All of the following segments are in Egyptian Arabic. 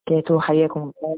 وبركاته حياكم الله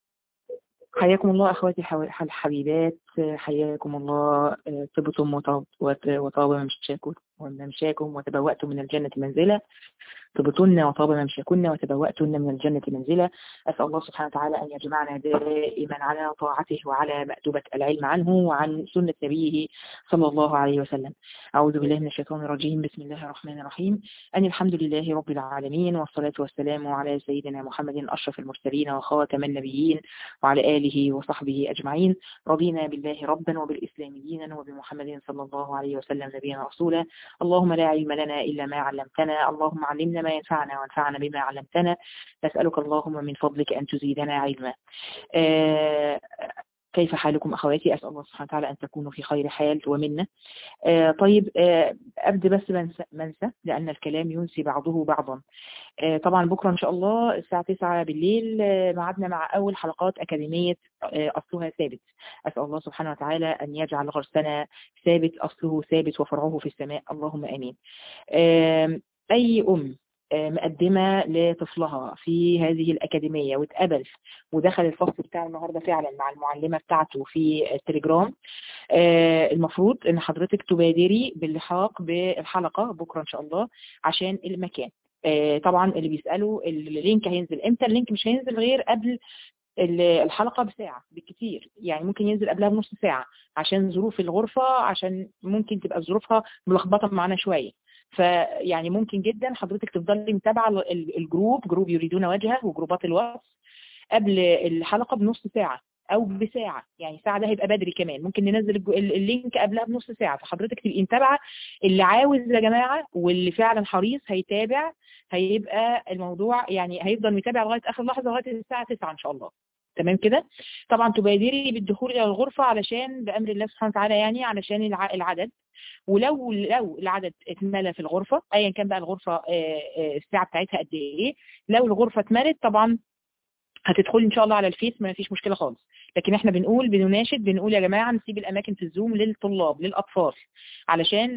حياكم الله أخواتي الحبيبات حياكم الله طبتم وطاب ممشاكم وممشاكم وتبوأتم من الجنة منزلا طبتن وطاب ممشاكن وتبوأتن من الجنة منزلا أسأل الله سبحانه وتعالى أن يجمعنا دائما على طاعته وعلى مأدبة العلم عنه وعن سنة نبيه صلى الله عليه وسلم أعوذ بالله من الشيطان الرجيم بسم الله الرحمن الرحيم أن الحمد لله رب العالمين والصلاة والسلام على سيدنا محمد أشرف المرسلين وخاتم النبيين وعلى آله وصحبه أجمعين رضينا بالله ربا وبالإسلام دينا وبمحمد صلى الله عليه وسلم نبينا رسولا اللهم لا علم لنا إلا ما علمتنا اللهم علمنا ما ينفعنا وانفعنا بما علمتنا نسألك اللهم من فضلك أن تزيدنا علما آه كيف حالكم أخواتي أسأل الله سبحانه وتعالى أن تكونوا في خير حال ومنا آه طيب آه أبدأ بس منسى لأن الكلام ينسي بعضه بعضا آه طبعا بكرة إن شاء الله الساعة 9 بالليل معدنا مع أول حلقات أكاديمية أصلها ثابت أسأل الله سبحانه وتعالى أن يجعل غرسنا ثابت أصله ثابت وفرعه في السماء اللهم آمين أي أم مقدمة لطفلها في هذه الأكاديمية واتقبل ودخل الفصل بتاعه النهاردة فعلا مع المعلمة بتاعته في التليجرام المفروض ان حضرتك تبادري باللحاق بالحلقة بكرة ان شاء الله عشان المكان طبعا اللي بيسألوا اللينك هينزل امتى اللينك مش هينزل غير قبل الحلقة بساعة بالكثير يعني ممكن ينزل قبلها بنص ساعة عشان ظروف الغرفة عشان ممكن تبقى ظروفها ملخبطة معانا شوية فيعني ممكن جدا حضرتك تفضلي متابعة الجروب جروب يريدون وجهه وجروبات الواتس قبل الحلقة بنص ساعة او بساعة يعني ساعة ده هيبقى بدري كمان ممكن ننزل اللينك قبلها بنص ساعة فحضرتك تبقي متابعة اللي عاوز يا جماعة واللي فعلا حريص هيتابع هيبقى الموضوع يعني هيفضل متابع لغاية اخر لحظة لغاية الساعة 9 ان شاء الله تمام كده طبعا تبادري بالدخول الى الغرفة علشان بامر الله سبحانه وتعالى يعني علشان العدد ولو لو العدد اتملى في الغرفة ايا كان بقى الغرفة الساعة بتاعتها قد ايه لو الغرفة اتملت طبعا هتدخلي ان شاء الله على الفيس ما فيش مشكلة خالص لكن احنا بنقول بنناشد بنقول يا جماعة نسيب الاماكن في الزوم للطلاب للاطفال علشان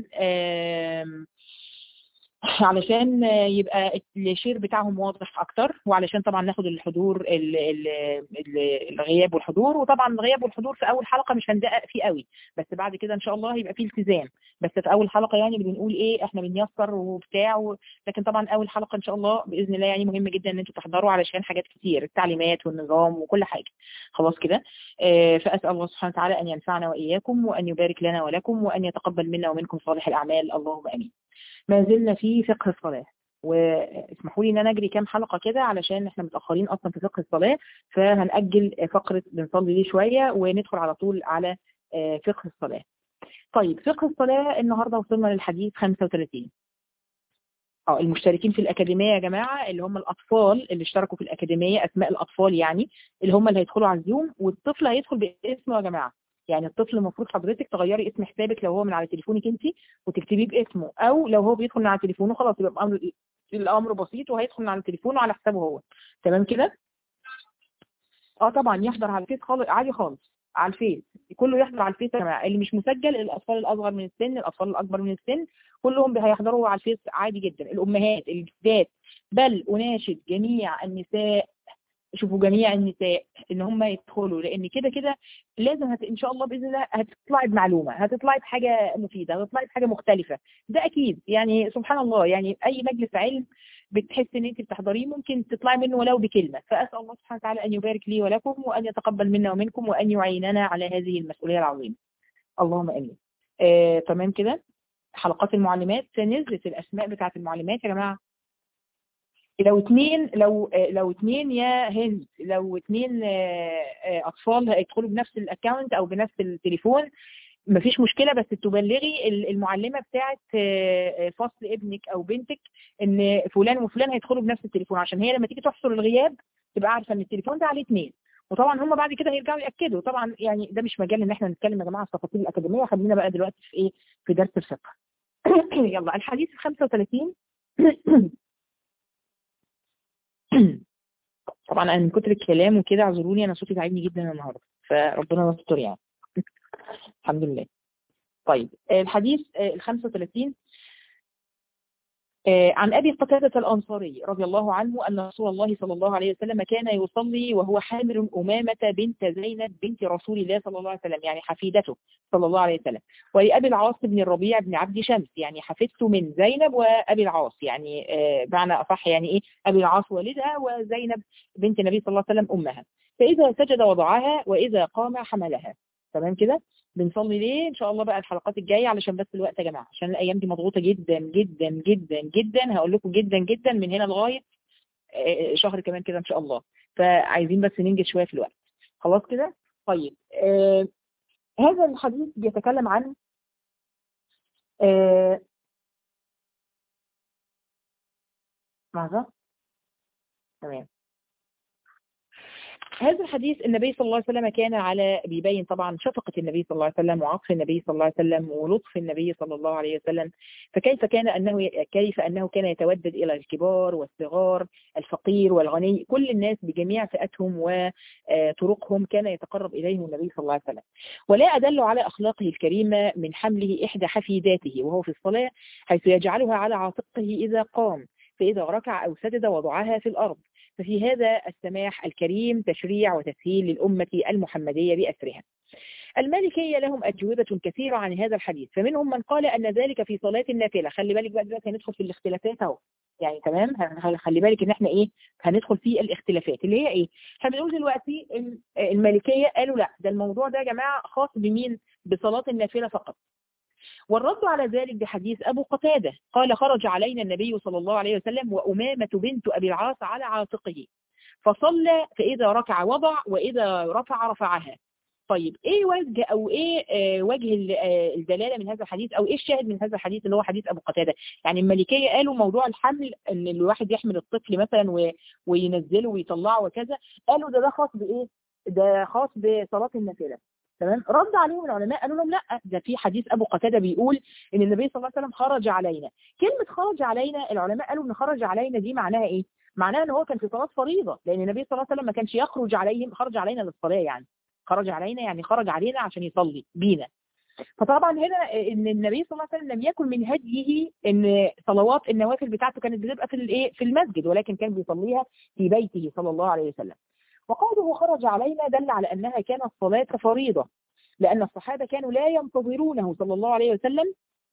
علشان يبقى الشير بتاعهم واضح اكتر وعلشان طبعا ناخد الحضور ال ال ال الغياب والحضور وطبعا الغياب والحضور في اول حلقه مش هندقق فيه قوي بس بعد كده ان شاء الله هيبقى فيه التزام بس في اول حلقه يعني بنقول ايه احنا بنيسر وبتاع و... لكن طبعا اول حلقه ان شاء الله باذن الله يعني مهم جدا ان انتوا تحضروا علشان حاجات كتير التعليمات والنظام وكل حاجه خلاص كده آه فاسال الله سبحانه وتعالى ان ينفعنا واياكم وان يبارك لنا ولكم وان يتقبل منا ومنكم صالح الاعمال اللهم امين ما زلنا في فقه الصلاة واسمحوا لي ان انا اجري كام حلقة كده علشان احنا متأخرين اصلا في فقه الصلاة فهنأجل فقرة بنصلي دي شوية وندخل على طول على فقه الصلاة طيب فقه الصلاة النهاردة وصلنا للحديث 35 اه المشتركين في الأكاديمية يا جماعة اللي هم الأطفال اللي اشتركوا في الأكاديمية أسماء الأطفال يعني اللي هم اللي هيدخلوا على الزوم والطفل هيدخل باسمه يا جماعة يعني الطفل المفروض حضرتك تغيري اسم حسابك لو هو من على تليفونك انت وتكتبيه باسمه او لو هو بيدخل من على تليفونه خلاص يبقى الامر الامر بسيط وهيدخل من على تليفونه على حسابه هو تمام كده اه طبعا يحضر على الفيس خالص عادي خالص على الفيس كله يحضر على الفيس يا جماعه اللي مش مسجل الاطفال الاصغر من السن الاطفال الاكبر من السن كلهم هيحضروا على الفيس عادي جدا الامهات الجدات بل اناشد جميع النساء شوفوا جميع النساء ان هم يدخلوا لان كده كده لازم هت... ان شاء الله باذن الله هتطلعي بمعلومه هتطلعي بحاجه مفيده هتطلعي بحاجه مختلفه ده اكيد يعني سبحان الله يعني اي مجلس علم بتحس ان انت بتحضريه ممكن تطلعي منه ولو بكلمه فاسال الله سبحانه وتعالى ان يبارك لي ولكم وان يتقبل منا ومنكم وان يعيننا على هذه المسؤوليه العظيمه اللهم امين آه، تمام كده حلقات المعلمات نزلت الاسماء بتاعت المعلمات يا جماعه لو اتنين لو لو اتنين يا هند لو اتنين اطفال هيدخلوا بنفس الاكونت او بنفس التليفون مفيش مشكلة بس تبلغي المعلمة بتاعت فصل ابنك او بنتك ان فلان وفلان هيدخلوا بنفس التليفون عشان هي لما تيجي تحصر الغياب تبقى عارفة ان التليفون ده عليه اتنين وطبعا هم بعد كده هيرجعوا ياكدوا طبعا يعني ده مش مجال ان احنا نتكلم يا جماعه في تفاصيل الاكاديميه خلينا بقى دلوقتي في ايه في درس الفقه يلا الحديث ال 35 طبعا انا من كتر الكلام وكده اعذروني انا صوتي تعبني جدا النهارده فربنا يستر يعني الحمد لله طيب الحديث ال 35 عن أبي قتادة الأنصاري رضي الله عنه أن رسول الله صلى الله عليه وسلم كان يصلي وهو حامل أمامة بنت زينب بنت رسول الله صلى الله عليه وسلم يعني حفيدته صلى الله عليه وسلم ولأبي العاص بن الربيع بن عبد شمس يعني حفيدته من زينب وأبي العاص يعني معنى أصح يعني إيه أبي العاص والدها وزينب بنت النبي صلى الله عليه وسلم أمها فإذا سجد وضعها وإذا قام حملها تمام كده بنصلي ليه ان شاء الله بقى الحلقات الجايه علشان بس الوقت يا جماعه عشان الايام دي مضغوطه جدا جدا جدا جدا هقول لكم جدا جدا من هنا لغايه شهر كمان كده ان شاء الله فعايزين بس ننجز شويه في الوقت خلاص كده طيب آه هذا الحديث بيتكلم عن آه ماذا تمام هذا الحديث النبي صلى الله عليه وسلم كان على بيبين طبعا شفقة النبي صلى الله عليه وسلم وعطف النبي صلى الله عليه وسلم ولطف النبي صلى الله عليه وسلم فكيف كان أنه كيف أنه كان يتودد إلى الكبار والصغار الفقير والغني كل الناس بجميع فئاتهم وطرقهم كان يتقرب إليهم النبي صلى الله عليه وسلم ولا أدل على أخلاقه الكريمة من حمله إحدى حفيداته وهو في الصلاة حيث يجعلها على عاتقه إذا قام فإذا ركع أو سجد وضعها في الأرض ففي هذا السماح الكريم تشريع وتسهيل للأمة المحمدية بأسرها المالكية لهم أجوبة كثيرة عن هذا الحديث فمنهم من قال أن ذلك في صلاة النافلة خلي بالك بقى دلوقتي هندخل في الاختلافات اهو يعني تمام خلي بالك ان احنا ايه هندخل في الاختلافات اللي هي ايه احنا بنقول دلوقتي المالكية قالوا لا ده الموضوع ده يا جماعة خاص بمين بصلاة النافلة فقط والرد على ذلك بحديث أبو قتادة قال خرج علينا النبي صلى الله عليه وسلم وأمامة بنت أبي العاص على عاتقه فصلى فإذا ركع وضع وإذا رفع رفعها طيب ايه وجه او ايه آه وجه الدلاله من هذا الحديث او ايه الشاهد من هذا الحديث اللي هو حديث ابو قتاده يعني المالكيه قالوا موضوع الحمل ان الواحد يحمل الطفل مثلا وينزله ويطلعه وكذا قالوا ده ده خاص بايه ده خاص بصلاه النافله تمام رد عليهم العلماء قالوا لهم لا ده في حديث ابو قتاده بيقول ان النبي صلى الله عليه وسلم خرج علينا كلمه خرج علينا العلماء قالوا ان خرج علينا دي معناها ايه معناها ان هو كان في صلاه فريضه لان النبي صلى الله عليه وسلم ما كانش يخرج عليهم خرج علينا للصلاه يعني خرج علينا يعني خرج علينا عشان يصلي بينا فطبعا هنا ان النبي صلى الله عليه وسلم لم يكن من هديه ان صلوات النوافل بتاعته كانت بتبقى في الايه في المسجد ولكن كان بيصليها في بيته صلى الله عليه وسلم وقوله خرج علينا دل على انها كانت صلاه فريضه لأن الصحابة كانوا لا ينتظرونه صلى الله عليه وسلم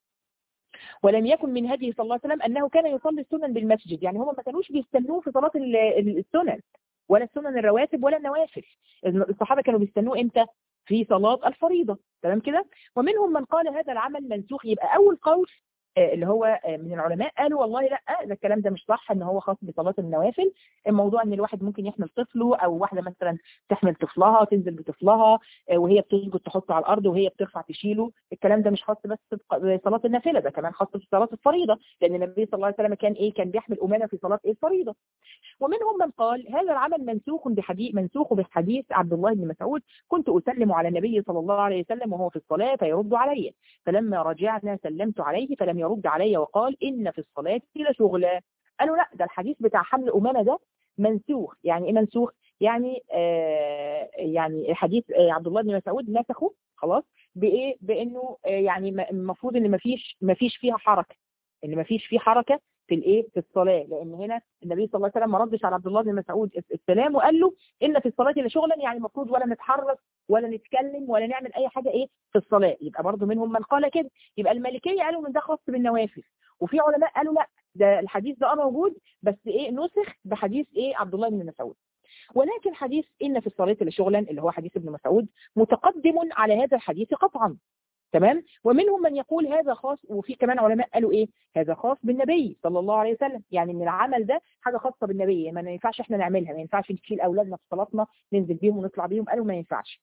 ولم يكن من هديه صلى الله عليه وسلم أنه كان يصلي السنن بالمسجد يعني هم ما كانوش بيستنوه في صلاة السنن ولا السنن الرواتب ولا النوافل الصحابة كانوا بيستنوه امتى في صلاة الفريضة تمام كده ومنهم من قال هذا العمل منسوخ يبقى أول قول اللي هو من العلماء قالوا والله لا ده الكلام ده مش صح ان هو خاص بصلاه النوافل الموضوع ان الواحد ممكن يحمل طفله او واحده مثلا تحمل طفلها تنزل بطفلها وهي بتسجد تحطه على الارض وهي بترفع تشيله الكلام ده مش خاص بس بصلاه النافله ده كمان خاص بصلاه الفريضه لان النبي صلى الله عليه وسلم كان ايه كان بيحمل امانه في صلاه ايه الفريضه ومنهم من قال هذا العمل منسوخ بحديث منسوخ بحديث عبد الله بن مسعود كنت اسلم على النبي صلى الله عليه وسلم وهو في الصلاه فيرد علي فلما رجعنا سلمت عليه فلم يرد علي وقال إن في الصلاة لشغلة قالوا لا ده الحديث بتاع حمل أمامة ده منسوخ يعني إيه منسوخ يعني آه يعني حديث آه عبد الله بن مسعود نسخه خلاص بإيه بإنه آه يعني المفروض إن مفيش مفيش فيها حركة إن مفيش فيه حركة في الايه في الصلاه لان هنا النبي صلى الله عليه وسلم ما ردش على عبد الله بن مسعود السلام وقال له ان في الصلاه لشغلا يعني المفروض ولا نتحرك ولا نتكلم ولا نعمل اي حاجه ايه في الصلاه يبقى برضو منهم من قال كده يبقى المالكيه قالوا ان ده خاص بالنوافل وفي علماء قالوا لا ده الحديث ده موجود بس ايه نسخ بحديث ايه عبد الله بن مسعود ولكن حديث ان في الصلاه لشغلا اللي هو حديث ابن مسعود متقدم على هذا الحديث قطعا تمام ومنهم من يقول هذا خاص وفي كمان علماء قالوا ايه هذا خاص بالنبي صلى الله عليه وسلم يعني ان العمل ده حاجه خاصه بالنبي ما ينفعش احنا نعملها ما ينفعش نشيل اولادنا في صلاتنا ننزل بيهم ونطلع بيهم قالوا ما ينفعش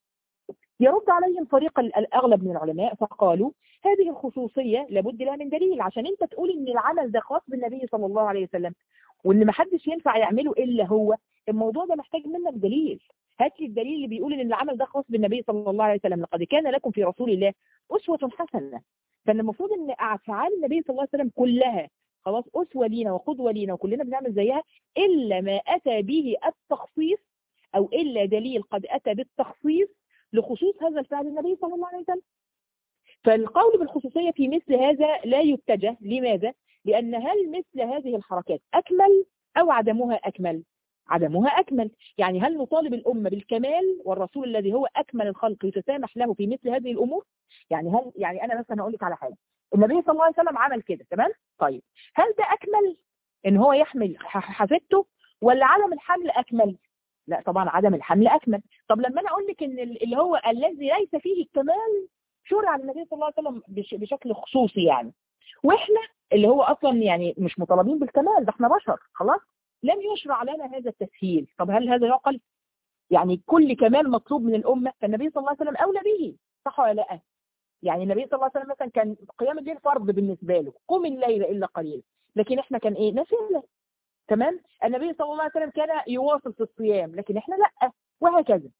يرد عليهم طريق الاغلب من العلماء فقالوا هذه الخصوصيه لابد لها من دليل عشان انت تقول ان العمل ده خاص بالنبي صلى الله عليه وسلم وان ما حدش ينفع يعمله الا هو الموضوع ده محتاج منك دليل هات لي الدليل اللي بيقول ان العمل ده خاص بالنبي صلى الله عليه وسلم لقد كان لكم في رسول الله اسوه حسنه فان المفروض ان افعال النبي صلى الله عليه وسلم كلها خلاص اسوه لينا وقدوه لينا وكلنا بنعمل زيها الا ما اتى به التخصيص او الا دليل قد اتى بالتخصيص لخصوص هذا الفعل النبي صلى الله عليه وسلم فالقول بالخصوصية في مثل هذا لا يتجه لماذا؟ لأن هل مثل هذه الحركات أكمل أو عدمها أكمل عدمها أكمل يعني هل نطالب الأمة بالكمال والرسول الذي هو أكمل الخلق يتسامح له في مثل هذه الأمور يعني هل يعني أنا مثلا هقول لك على حاجة النبي صلى الله عليه وسلم عمل كده تمام طيب هل ده أكمل إن هو يحمل حفيدته ولا عدم الحمل أكمل لا طبعا عدم الحمل أكمل طب لما أنا أقول لك إن اللي هو الذي ليس فيه الكمال شرع النبي صلى الله عليه وسلم بشكل خصوصي يعني واحنا اللي هو اصلا يعني مش مطالبين بالكمال ده احنا بشر خلاص لم يشرع لنا هذا التسهيل طب هل هذا يعقل يعني كل كمال مطلوب من الامه فالنبي صلى الله عليه وسلم اولى به صح ولا لا يعني النبي صلى الله عليه وسلم مثلا كان قيام الليل فرض بالنسبه له قم الليل الا قليلا لكن احنا كان ايه نافله تمام النبي صلى الله عليه وسلم كان يواصل في الصيام لكن احنا لا وهكذا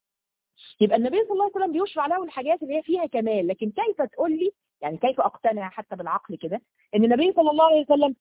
يبقى النبي صلى الله عليه وسلم بيشرع له الحاجات اللي هي فيها كمال لكن كيف تقول لي يعني كيف اقتنع حتى بالعقل كده ان النبي صلى الله عليه وسلم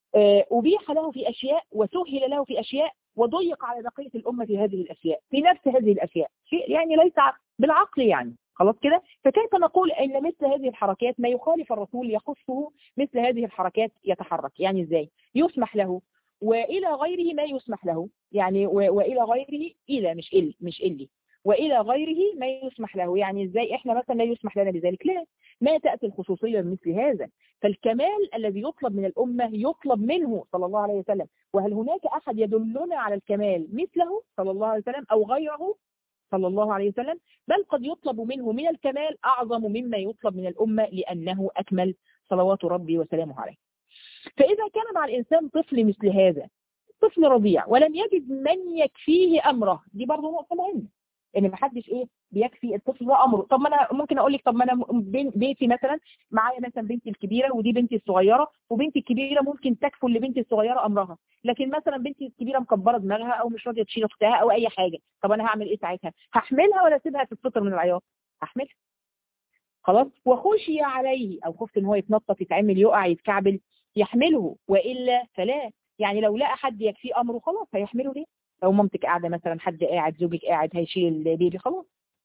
أبيح له في أشياء وسهل له في أشياء وضيق على بقية الأمة في هذه الأشياء في نفس هذه الأشياء شيء يعني ليس بالعقل يعني خلاص كده فكيف نقول ان مثل هذه الحركات ما يخالف الرسول يخصه مثل هذه الحركات يتحرك يعني ازاي يسمح له والى غيره ما يسمح له يعني والى غيره الى مش ال مش الي والى غيره ما يسمح له يعني ازاي احنا مثلا لا يسمح لنا بذلك لا ما تاتي الخصوصيه بمثل هذا فالكمال الذي يطلب من الامه يطلب منه صلى الله عليه وسلم وهل هناك احد يدلنا على الكمال مثله صلى الله عليه وسلم او غيره صلى الله عليه وسلم بل قد يطلب منه من الكمال أعظم مما يطلب من الأمة لأنه أكمل صلوات ربي وسلامه عليه فإذا كان مع الإنسان طفل مثل هذا طفل رضيع ولم يجد من يكفيه أمره دي برضه نقطة مهمة ان ما حدش ايه بيكفي الطفل ده امره طب ما انا ممكن اقول لك طب ما انا بيتي مثلا معايا مثلا بنتي الكبيره ودي بنتي الصغيره وبنتي الكبيره ممكن تكفل لبنتي الصغيره امرها لكن مثلا بنتي الكبيره مكبره دماغها او مش راضيه تشيل اختها او اي حاجه طب انا هعمل ايه ساعتها هحملها ولا اسيبها تتفطر من العياط هحملها خلاص وخشي عليه او خفت ان هو يتنطط يتعمل يقع يتكعبل يحمله والا فلا يعني لو لقى حد يكفيه امره خلاص هيحمله ليه لو مامتك قاعدة مثلا حد قاعد زوجك قاعد هيشيل البيبي خلاص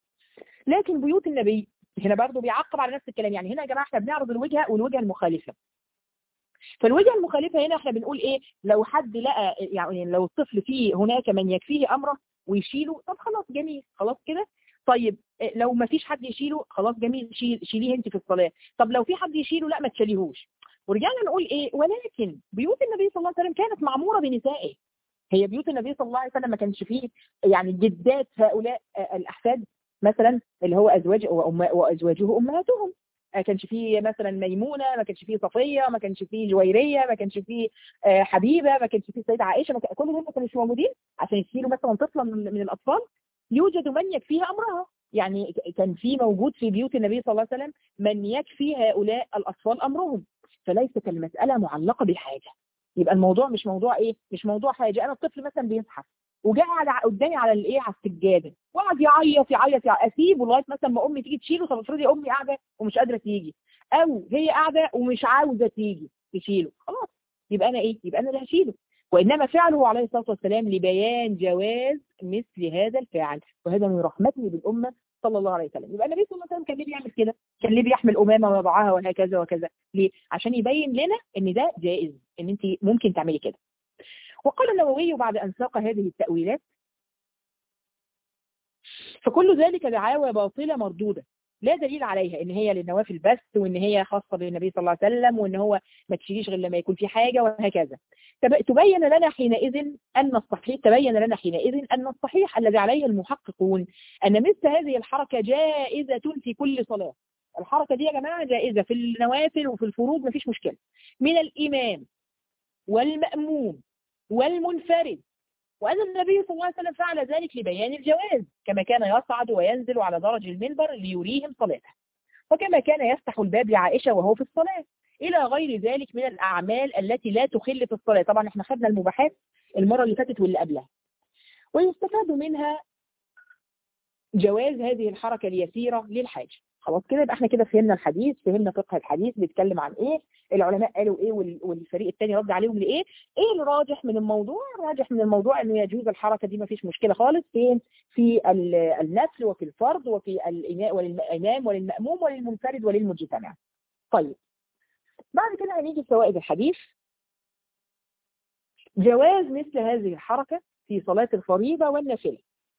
لكن بيوت النبي هنا برضه بيعقب على نفس الكلام يعني هنا يا جماعة احنا بنعرض الوجهة والوجهة المخالفة فالوجهة المخالفة هنا احنا بنقول ايه لو حد لقى يعني لو الطفل فيه هناك من يكفيه امره ويشيله طب خلاص جميل خلاص كده طيب لو ما فيش حد يشيله خلاص جميل شيل شيليه انت في الصلاة طب لو في حد يشيله لا ما تشيليهوش ورجعنا نقول ايه ولكن بيوت النبي صلى الله عليه وسلم كانت معمورة بنسائه هي بيوت النبي صلى الله عليه وسلم ما كانش فيه يعني جدات هؤلاء الأحفاد مثلا اللي هو أزواج وأزواجه أمهاتهم ما كانش فيه مثلا ميمونة ما كانش فيه صفية ما كانش فيه جويرية ما كانش فيه حبيبة ما كانش فيه السيدة عائشة ما كان... كل دول ما كانوش موجودين عشان يشيلوا مثلا طفلا من الأطفال يوجد من يكفيها أمرها يعني كان في موجود في بيوت النبي صلى الله عليه وسلم من يكفي هؤلاء الأطفال أمرهم فليست المسألة معلقة بحاجة يبقى الموضوع مش موضوع ايه مش موضوع حاجه انا الطفل مثلا بيزحف وجاء على قدامي على الايه على السجاده وقعد يعيط يعيط اسيبه لغايه مثلا ما امي تيجي تشيله طب افرضي امي قاعده ومش قادره تيجي او هي قاعده ومش عاوزه تيجي تشيله خلاص يبقى انا ايه يبقى انا اللي هشيله وانما فعله عليه الصلاه والسلام لبيان جواز مثل هذا الفعل وهذا من رحمته بالامه صلى الله عليه وسلم يبقى النبي صلى الله عليه وسلم كان ليه بيعمل كده كان ليه بيحمل امامه ويضعها وهكذا وكذا ليه عشان يبين لنا ان ده جائز ان انت ممكن تعملي كده وقال النووي بعد ان ساق هذه التاويلات فكل ذلك دعاوى باطله مردوده لا دليل عليها ان هي للنوافل بس وان هي خاصه بالنبي صلى الله عليه وسلم وان هو ما تشيليش غير لما يكون في حاجه وهكذا تبين لنا حينئذ ان الصحيح تبين لنا حينئذ ان الصحيح الذي عليه المحققون ان مثل هذه الحركه جائزه في كل صلاه الحركه دي يا جماعه جائزه في النوافل وفي الفروض ما فيش مشكله من الامام والماموم والمنفرد وأن النبي صلى الله عليه وسلم فعل ذلك لبيان الجواز كما كان يصعد وينزل على درج المنبر ليريهم صلاته وكما كان يفتح الباب لعائشة وهو في الصلاة إلى غير ذلك من الأعمال التي لا تخل في الصلاة طبعا احنا خدنا المباحات المرة اللي فاتت واللي قبلها ويستفاد منها جواز هذه الحركة اليسيرة للحاجة خلاص كده يبقى احنا كده فهمنا الحديث فهمنا فقه الحديث بيتكلم عن ايه العلماء قالوا ايه والفريق الثاني رد عليهم لايه ايه الراجح من الموضوع الراجح من الموضوع انه يجوز الحركه دي ما فيش مشكله خالص فين في النفل وفي الفرض وفي الامام وللامام وللماموم وللمنفرد وللمجتمع طيب بعد كده هنيجي لفوائد الحديث جواز مثل هذه الحركة في صلاة الفريضة والنافلة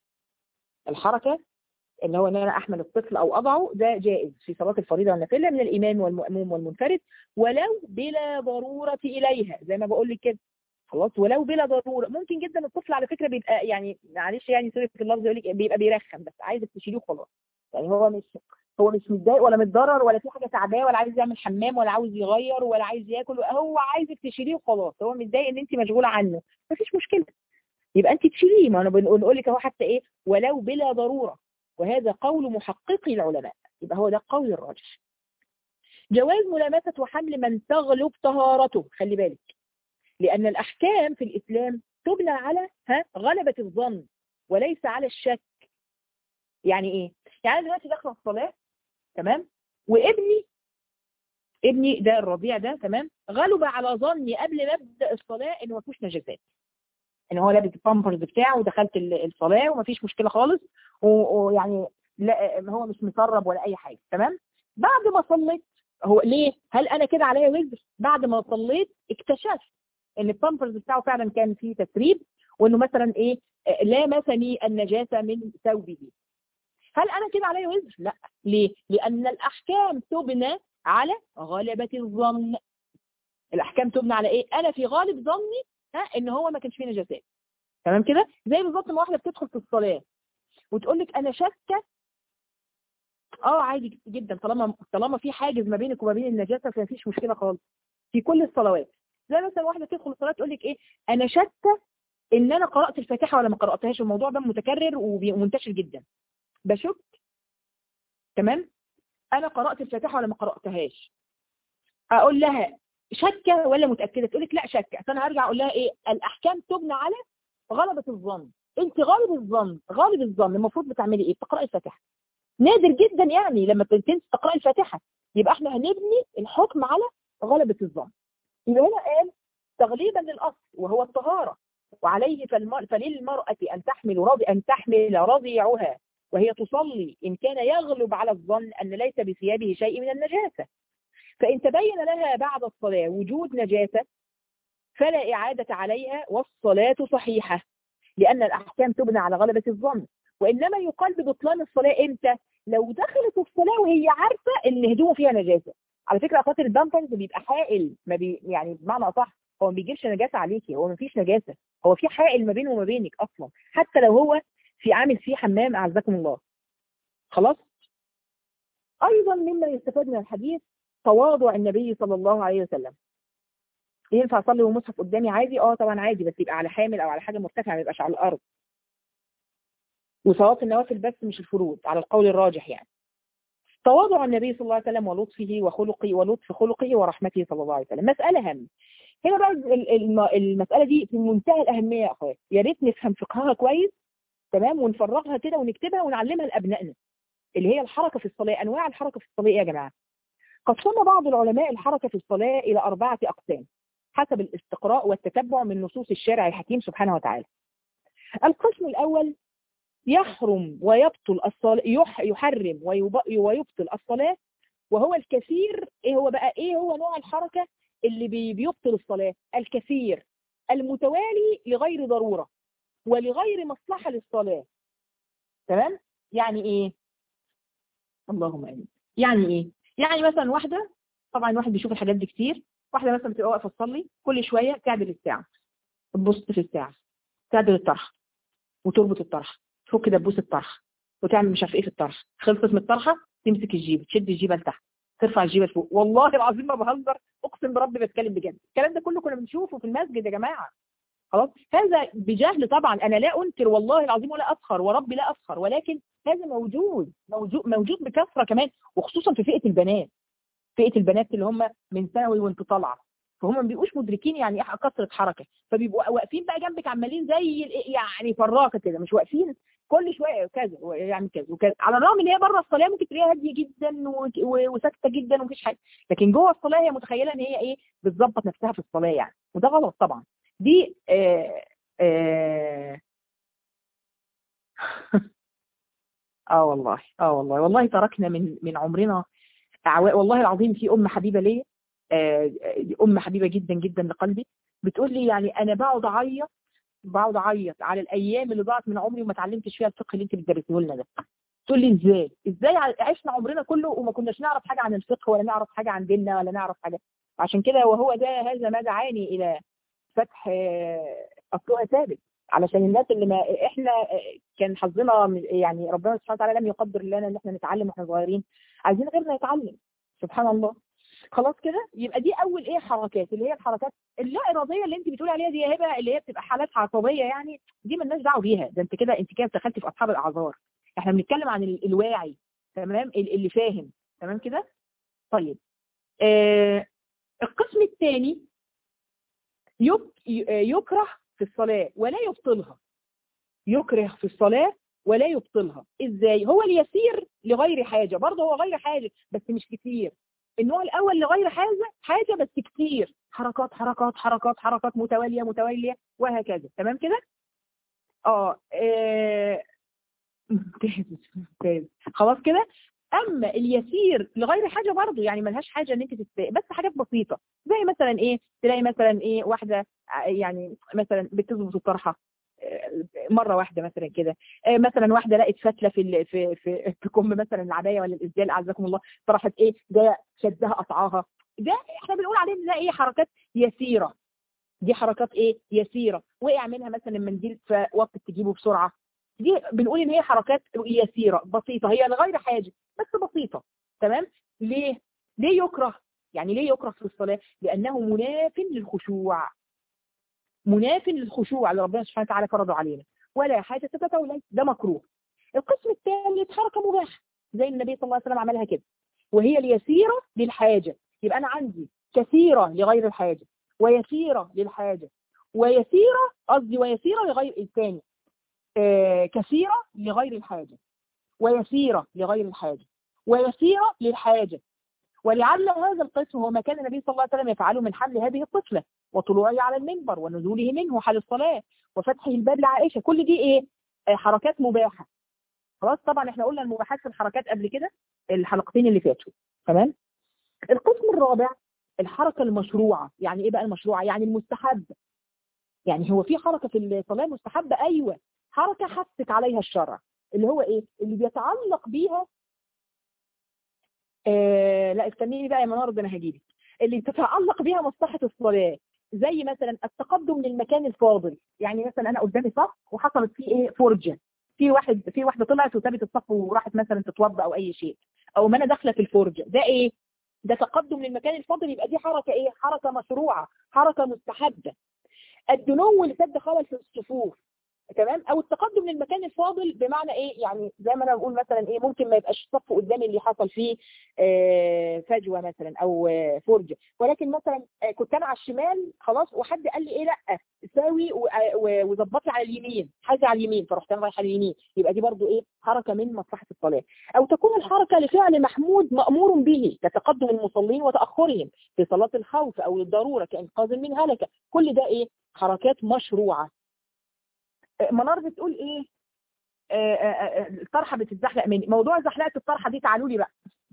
الحركة ان هو ان انا احمل الطفل او اضعه ده جائز في صلاة الفريضة والنافلة من الامام والمأموم والمنفرد ولو بلا ضرورة اليها زي ما بقول لك كده خلاص ولو بلا ضرورة ممكن جدا الطفل على فكرة بيبقى يعني معلش يعني سوري في اللفظ يقول لك بيبقى بيرخم بس عايزك تشيليه خلاص يعني هو مش هو مش متضايق ولا متضرر ولا في حاجه تعباه ولا عايز يعمل حمام ولا عاوز يغير ولا عايز ياكل هو عايزك تشيليه وخلاص هو متضايق ان انت مشغوله عنه مفيش مشكله يبقى انت تشيليه ما انا بنقول لك اهو حتى ايه ولو بلا ضروره وهذا قول محققي العلماء يبقى هو ده القول الراجح جواز ملامسه وحمل من تغلب طهارته خلي بالك لان الاحكام في الاسلام تبنى على ها غلبه الظن وليس على الشك يعني ايه يعني انا دلوقتي داخله الصلاه تمام وابني ابني ده الرضيع ده تمام غلب على ظني قبل ما ابدا الصلاه انه ما فيهوش نجاسات ان هو لابس البامبرز بتاعه ودخلت الصلاه وما فيش مشكله خالص ويعني لا هو مش مسرب ولا اي حاجه تمام بعد ما صليت هو ليه هل انا كده عليا وزر بعد ما صليت اكتشفت ان البامبرز بتاعه فعلا كان فيه تسريب وانه مثلا ايه لامسني النجاسه من ثوبه هل انا كده عليا وزر لا ليه لان الاحكام تبنى على غلبة الظن الاحكام تبنى على ايه انا في غالب ظني ها ان هو ما كانش فيه نجاسات تمام كده زي بالظبط ما واحده بتدخل في الصلاه وتقول لك انا شاكه اه عادي جدا طالما طالما في حاجز ما بينك وما بين النجاسه فما فيش مشكله خالص في كل الصلوات زي مثلا واحده تدخل الصلاه تقول لك ايه انا شاكه ان انا قرات الفاتحه ولا ما قراتهاش الموضوع ده متكرر ومنتشر جدا بشك تمام انا قرات الفاتحه ولا ما قراتهاش اقول لها شكه ولا متاكده تقول لك لا شكه فانا هرجع اقول لها ايه الاحكام تبنى على غلبه الظن انت غالب الظن غالب الظن المفروض بتعملي ايه بتقراي الفاتحه نادر جدا يعني لما تنسي تقراي الفاتحه يبقى احنا هنبني الحكم على غلبه الظن يبقى هنا قال تغليبا للاصل وهو الطهاره وعليه فللمرأة أن تحمل رضي أن تحمل رضيعها وهي تصلي إن كان يغلب على الظن أن ليس بثيابه شيء من النجاسة فإن تبين لها بعد الصلاة وجود نجاسة فلا إعادة عليها والصلاة صحيحة لأن الأحكام تبنى على غلبة الظن وإنما يقال ببطلان الصلاة إمتى؟ لو دخلت الصلاة وهي عارفة إن هدومه فيها نجاسة على فكرة أخوات البامبرز بيبقى حائل ما بي يعني بمعنى أصح هو ما بيجيبش نجاسة عليكي هو ما فيش نجاسة هو في حائل ما بينه وما بينك أصلا حتى لو هو في عامل فيه حمام أعزكم الله خلاص أيضا مما يستفاد من الحديث تواضع النبي صلى الله عليه وسلم ينفع اصلي ومصحف قدامي عادي اه طبعا عادي بس يبقى على حامل او على حاجه مرتفعه ما يبقاش على الارض وصلاه النوافل بس مش الفروض على القول الراجح يعني تواضع النبي صلى الله عليه وسلم ولطفه وخلقه ولطف خلقه ورحمته صلى الله عليه وسلم مساله هم هنا بقى المساله دي في منتهى الاهميه يا اخوات يا ريت نفهم فقهها كويس تمام ونفرغها كده ونكتبها ونعلمها لابنائنا اللي هي الحركه في الصلاه انواع الحركه في الصلاه ايه يا جماعه قسم بعض العلماء الحركه في الصلاه الى اربعه اقسام حسب الاستقراء والتتبع من نصوص الشارع الحكيم سبحانه وتعالى القسم الأول يحرم ويبطل الصلاة يحرم ويبطل الصلاة وهو الكثير ايه هو بقى ايه هو نوع الحركة اللي بيبطل الصلاة الكثير المتوالي لغير ضرورة ولغير مصلحة للصلاة تمام يعني ايه اللهم امين يعني ايه يعني مثلا واحدة طبعا الواحد بيشوف الحاجات دي كتير واحده مثلا بتبقى واقفه تصلي كل شويه تعدل الساعه تبص في الساعه تعدل الطرحه وتربط الطرحه تفك دبوس الطرحه وتعمل مش عارف ايه في الطرحه خلصت من الطرحه تمسك الجيب تشد الجيبه لتحت ترفع الجيبه لفوق والله العظيم ما بهزر اقسم بربي بتكلم بجد الكلام ده كله كنا بنشوفه في المسجد يا جماعه خلاص هذا بجهل طبعا انا لا انكر والله العظيم ولا افخر وربي لا افخر ولكن هذا موجود موجود موجود بكثره كمان وخصوصا في فئه البنات فئه البنات اللي هم من ثانوي وانت طالعه فهم ما بيبقوش مدركين يعني ايه كثره حركه فبيبقوا واقفين بقى جنبك عمالين زي يعني فراكه كده مش واقفين كل شويه كذا يعني كذا وكذا على الرغم ان هي بره الصلاه ممكن تلاقيها هاديه جدا وساكته جدا ومفيش حاجه لكن جوه الصلاه هي متخيله ان هي ايه بتظبط نفسها في الصلاه يعني وده غلط طبعا دي آه آه اه والله اه والله والله تركنا من من عمرنا والله العظيم في ام حبيبه ليا ام حبيبه جدا جدا لقلبي بتقول لي يعني انا بقعد اعيط بقعد اعيط على الايام اللي ضاعت من عمري وما اتعلمتش فيها الفقه اللي انت بتدرسيه لنا ده تقول لي ازاي ازاي عشنا عمرنا كله وما كناش نعرف حاجه عن الفقه ولا نعرف حاجه عن ديننا ولا نعرف حاجه عشان كده وهو ده هذا ما دعاني الى فتح اصلها ثابت علشان الناس اللي ما احنا كان حظنا يعني ربنا سبحانه وتعالى لم يقدر لنا ان احنا نتعلم واحنا صغيرين عايزين غيرنا يتعلم سبحان الله خلاص كده يبقى دي اول ايه حركات اللي هي الحركات اللا اراديه اللي انت بتقولي عليها دي يا هبه اللي هي بتبقى حالات عصبيه يعني دي مالناش دعوه بيها ده انت كده انت كده دخلتي في اصحاب الاعذار احنا بنتكلم عن الواعي تمام اللي فاهم تمام كده طيب آه القسم الثاني يكره في الصلاة ولا يبطلها يكره في الصلاة ولا يبطلها ازاي هو اليسير لغير حاجة برضه هو غير حاجة بس مش كتير النوع الاول لغير حاجة حاجة بس كتير حركات حركات حركات حركات متوالية متوالية وهكذا تمام كده اه, آه. خلاص كده اما اليسير لغير حاجه برضه يعني ملهاش حاجه ان انت تست... بس حاجات بسيطه زي مثلا ايه تلاقي مثلا ايه واحده يعني مثلا بتظبط الطرحه مره واحده مثلا كده مثلا واحده لقت فتله في ال... في في في كم مثلا العبايه ولا الازدال اعزكم الله طرحت ايه ده شدها قطعاها ده احنا بنقول عليه ان ده ايه حركات يسيره دي حركات ايه يسيره وقع منها مثلا المنديل فوقت تجيبه بسرعه دي بنقول ان هي حركات يسيره بسيطه هي لغير حاجه بس بسيطه تمام ليه ليه يكره يعني ليه يكره في الصلاه لانه مناف للخشوع مناف للخشوع اللي ربنا سبحانه وتعالى فرضه علينا ولا حاجه تتولى ده مكروه القسم الثالث حركه مباحه زي النبي صلى الله عليه وسلم عملها كده وهي اليسيره للحاجه يبقى انا عندي كثيره لغير الحاجه ويسيره للحاجه ويسيره قصدي ويسيره لغير الثاني آه كثيرة لغير الحاجة ويسيرة لغير الحاجة ويسيرة للحاجة ولعل هذا القسم هو ما كان النبي صلى الله عليه وسلم يفعله من حمل هذه الطفلة وطلوعه على المنبر ونزوله منه حال الصلاة وفتحه الباب لعائشة كل دي ايه آه حركات مباحة خلاص طبعا احنا قلنا المباحات في الحركات قبل كده الحلقتين اللي فاتوا تمام القسم الرابع الحركة المشروعة يعني ايه بقى المشروعة يعني المستحب يعني هو في حركة في الصلاة مستحبة ايوه حركة حثت عليها الشرع اللي هو ايه اللي بيتعلق بيها آه لا استنيني بقى يا منار ده انا هجيلك اللي تتعلق بيها مصلحة الصلاة زي مثلا التقدم للمكان الفاضل يعني مثلا انا قدامي صف وحصلت فيه ايه فرجة في واحد في واحده طلعت وسابت الصف وراحت مثلا تتوضا او اي شيء او ما انا داخله في الفرجه ده ايه ده تقدم للمكان الفاضل يبقى دي حركه ايه حركه مشروعه حركه مستحبه الدنو لسد خلل في الصفوف تمام او التقدم للمكان الفاضل بمعنى ايه يعني زي ما انا بقول مثلا ايه ممكن ما يبقاش الصف قدامي اللي حصل فيه آه فجوه مثلا او آه فرجه ولكن مثلا آه كنت انا على الشمال خلاص وحد قال لي ايه لا ساوي وظبط لي على اليمين حاجه على اليمين فرحت انا رايحه اليمين يبقى دي برضو ايه حركه من مصلحه الصلاه او تكون الحركه لفعل محمود مامور به كتقدم المصلين وتاخرهم في صلاه الخوف او الضروره كانقاذ من هلكه كل ده ايه حركات مشروعه منار بتقول ايه آآ آآ الطرحه بتتزحلق مني موضوع زحلقه الطرحه دي تعالوا لي بقى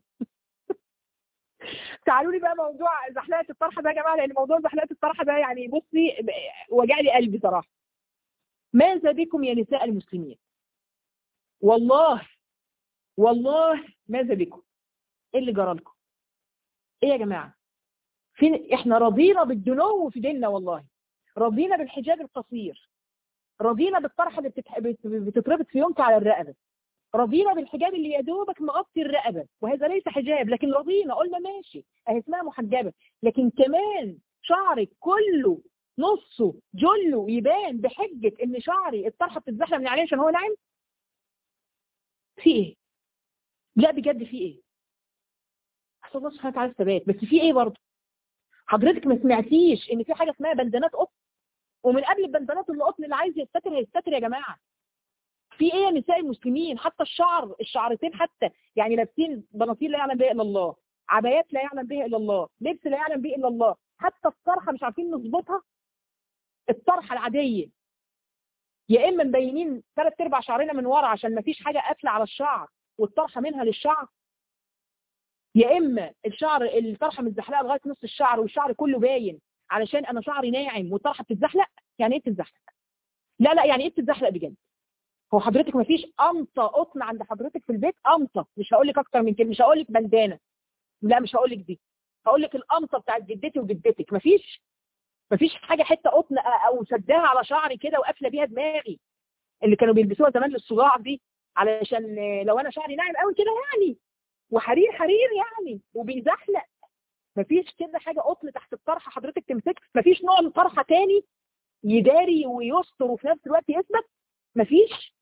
تعالوا لي بقى موضوع زحلقه الطرحه ده يا جماعه لان موضوع زحلقه الطرحه ده يعني بصي وجع لي قلبي صراحه ماذا بكم يا نساء المسلمين والله والله ماذا بكم ايه اللي جرى لكم ايه يا جماعه فين احنا رضينا بالدنو في ديننا والله رضينا بالحجاب القصير رضينا بالطرحه اللي بتتح... بتتربط في يومك على الرقبه رضينا بالحجاب اللي يا دوبك مغطي الرقبه وهذا ليس حجاب لكن رضينا قلنا ماشي اهي اسمها محجبه لكن كمان شعرك كله نصه جله يبان بحجه ان شعري الطرحه بتتزحلق من عليه عشان هو ناعم في ايه لا بجد في ايه احسن الله سبحانه وتعالى الثبات بس في ايه برضه حضرتك ما سمعتيش ان في حاجه اسمها بندانات قطن ومن قبل البندانات اللي قطن اللي عايز يستتر هيستتر يا جماعه في ايه يا نساء المسلمين حتى الشعر الشعرتين حتى يعني لابسين بناطيل لا يعلم بها الا الله عبايات لا يعلم بها الا الله لبس لا يعلم به الا الله حتى الطرحه مش عارفين نظبطها الطرحه العاديه يا اما مبينين ثلاث ارباع شعرنا من ورا عشان ما فيش حاجه قافله على الشعر والطرحه منها للشعر يا اما الشعر الطرحه متزحلقه لغايه نص الشعر والشعر كله باين علشان انا شعري ناعم والطرحه بتتزحلق يعني ايه بتتزحلق لا لا يعني ايه بتتزحلق بجد هو حضرتك ما فيش قمطه قطن عند حضرتك في البيت قمطه مش هقول لك اكتر من كده مش هقول لك بندانه لا مش هقول لك دي هقول لك القمطه بتاعت جدتي وجدتك ما فيش ما فيش حاجه حته قطن او شدها على شعري كده وقافله بيها دماغي اللي كانوا بيلبسوها زمان للصداع دي علشان لو انا شعري ناعم قوي كده يعني وحرير حرير يعني وبيزحلق مفيش كده حاجه قطن تحت الطرحه حضرتك تمسك مفيش نوع من طرحه تاني يداري ويستر وفي نفس الوقت يثبت مفيش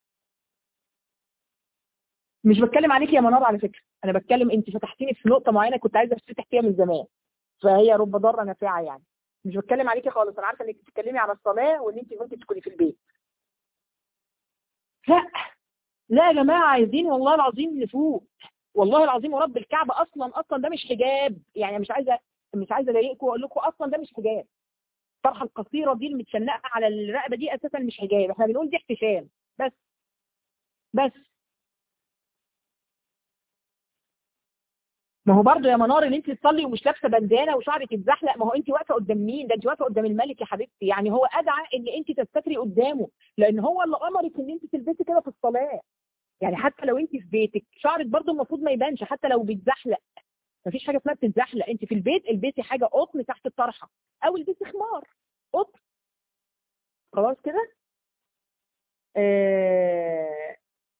مش بتكلم عليك يا منار على فكره انا بتكلم انت فتحتيني في نقطه معينه كنت عايزه افتتح فيها من زمان فهي رب ضاره نافعه يعني مش بتكلم عليكي خالص انا عارفه انك بتتكلمي على الصلاه وان انت ممكن تكوني في البيت لا لا يا جماعه عايزين والله العظيم نفوق والله العظيم ورب الكعبه اصلا اصلا ده مش حجاب يعني مش عايزه مش عايزه اضايقكم واقول لكم اصلا ده مش حجاب الطرحه القصيره دي المتشنقه على الرقبه دي اساسا مش حجاب احنا بنقول دي احتشام بس بس ما هو برضه يا منار ان انت تصلي ومش لابسه بندانه وشعرك يتزحلق ما هو انت واقفه قدام مين ده انت واقفه قدام الملك يا حبيبتي يعني هو ادعى ان انت تستتري قدامه لان هو اللي امرك ان انت تلبسي كده في الصلاه يعني حتى لو انت في بيتك شعرك برضه المفروض ما يبانش حتى لو بيتزحلق مفيش حاجه اسمها بتتزحلق انت في البيت البسي حاجه قطن تحت الطرحه او البسي خمار قطن خلاص كده آه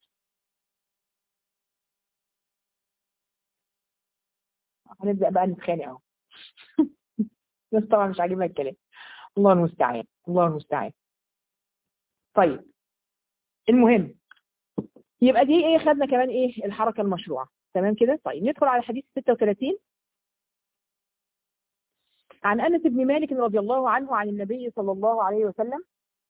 هنبدا بقى نتخانق اهو بس طبعا مش عاجبها الكلام الله المستعان الله المستعان طيب المهم يبقى دي ايه خدنا كمان ايه الحركه المشروعه تمام كده طيب ندخل على حديث 36 عن انس بن مالك رضي الله عنه عن النبي صلى الله عليه وسلم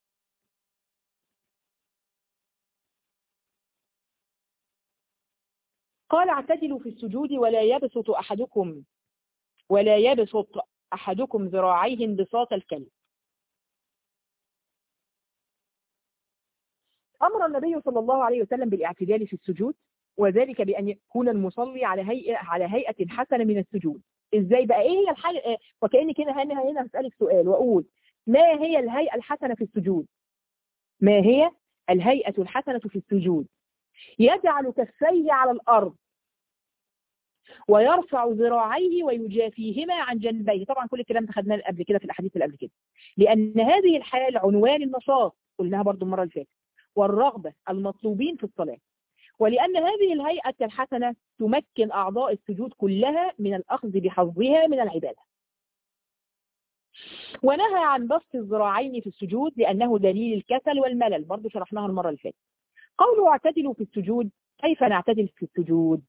قال اعتدلوا في السجود ولا يبسط احدكم ولا يبسط احدكم ذراعيه انبساط الكلب امر النبي صلى الله عليه وسلم بالاعتدال في السجود وذلك بان يكون المصلي على هيئه على هيئه حسنه من السجود ازاي بقى ايه هي الحاجه وكاني كده هنا هنا هسالك سؤال واقول ما هي الهيئه الحسنه في السجود ما هي الهيئه الحسنه في السجود يجعل كفيه على الارض ويرفع ذراعيه ويجافيهما عن جنبيه طبعا كل الكلام ده خدناه قبل كده في الاحاديث اللي قبل كده لان هذه الحال عنوان النشاط قلناها برضو المره اللي فاتت والرغبه المطلوبين في الصلاه ولأن هذه الهيئة الحسنة تمكن أعضاء السجود كلها من الأخذ بحظها من العبادة ونهى عن بسط الذراعين في السجود لأنه دليل الكسل والملل برضو شرحناها المرة اللي فاتت قوله اعتدلوا في السجود كيف نعتدل في السجود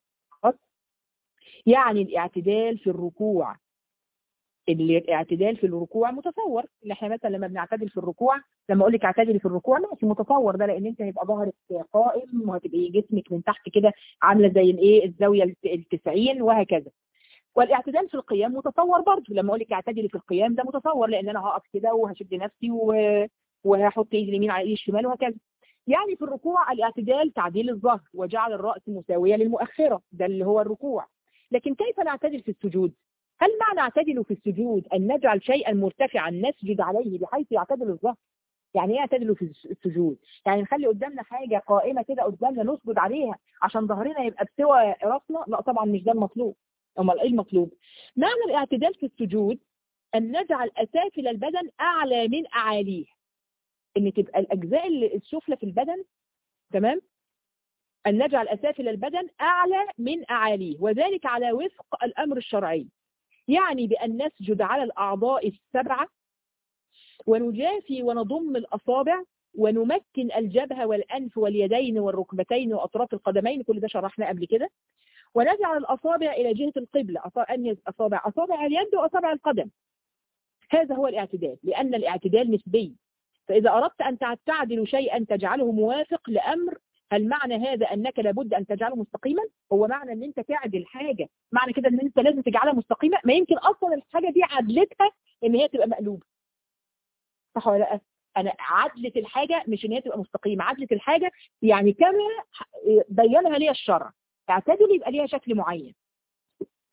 يعني الاعتدال في الركوع الاعتدال في الركوع متصور اللي احنا مثلا لما بنعتدل في الركوع لما اقول لك اعتدلي في الركوع ماشي متصور ده لان انت هيبقى ظهرك قائم وهتبقي جسمك من تحت كده عامله زي الايه الزاويه ال 90 وهكذا والاعتدال في القيام متصور برضه لما اقول لك اعتدلي في القيام ده متصور لان انا هقف كده وهشد نفسي و... وهحط ايدي اليمين على ايدي الشمال وهكذا يعني في الركوع الاعتدال تعديل الظهر وجعل الراس مساويه للمؤخره ده اللي هو الركوع لكن كيف نعتدل في السجود هل معنى اعتدل في السجود أن نجعل شيئا مرتفعا نسجد عليه بحيث يعتدل الظهر يعني ايه اعتدلوا في السجود يعني نخلي قدامنا حاجة قائمة كده قدامنا نسجد عليها عشان ظهرنا يبقى بسوى راسنا لا طبعا مش ده المطلوب امال ايه المطلوب معنى الاعتدال في السجود ان نجعل اسافل البدن اعلى من اعاليه ان تبقى الاجزاء السفلى في البدن تمام ان نجعل اسافل البدن اعلى من اعاليه وذلك على وفق الامر الشرعي يعني بأن نسجد على الأعضاء السبعة ونجافي ونضم الأصابع ونمكن الجبهة والأنف واليدين والركبتين وأطراف القدمين كل ده شرحنا قبل كده ونجعل الأصابع إلى جهة القبلة أصابع أصابع اليد وأصابع القدم هذا هو الاعتدال لأن الاعتدال نسبي فإذا أردت أن تعدل شيئا تجعله موافق لأمر هل معنى هذا أنك لابد أن تجعله مستقيما هو معنى أن أنت تعدل حاجة معنى كده أن أنت لازم تجعلها مستقيمة ما يمكن أصلا الحاجة دي عدلتها أن هي تبقى مقلوبة صح ولا لا أنا عدلة الحاجة مش أن هي تبقى مستقيمة عدلة الحاجة يعني كما بينها لي الشرع تعتدل يبقى ليها شكل معين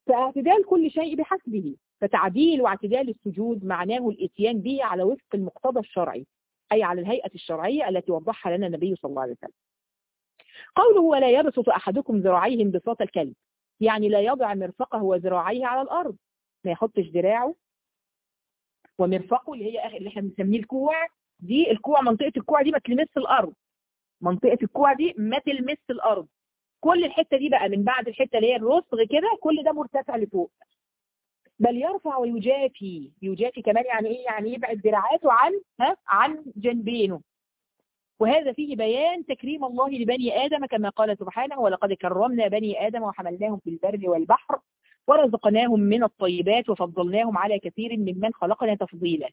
فاعتدال كل شيء بحسبه فتعديل واعتدال السجود معناه الاتيان به على وفق المقتضى الشرعي أي على الهيئة الشرعية التي وضحها لنا النبي صلى الله عليه وسلم قوله ولا يبسط أحدكم ذراعيه انبساط الكلب يعني لا يضع مرفقه وذراعيه على الأرض ما يحطش دراعه ومرفقه اللي هي اللي احنا بنسميه الكوع دي الكوع منطقة الكوع دي ما تلمس الأرض منطقة الكوع دي ما تلمس الأرض كل الحتة دي بقى من بعد الحتة اللي هي الرسغ كده كل ده مرتفع لفوق بل يرفع ويجافي يجافي كمان يعني ايه يعني يبعد ذراعاته عن ها عن جنبينه وهذا فيه بيان تكريم الله لبني آدم كما قال سبحانه ولقد كرمنا بني آدم وحملناهم في البر والبحر ورزقناهم من الطيبات وفضلناهم على كثير ممن خلقنا تفضيلا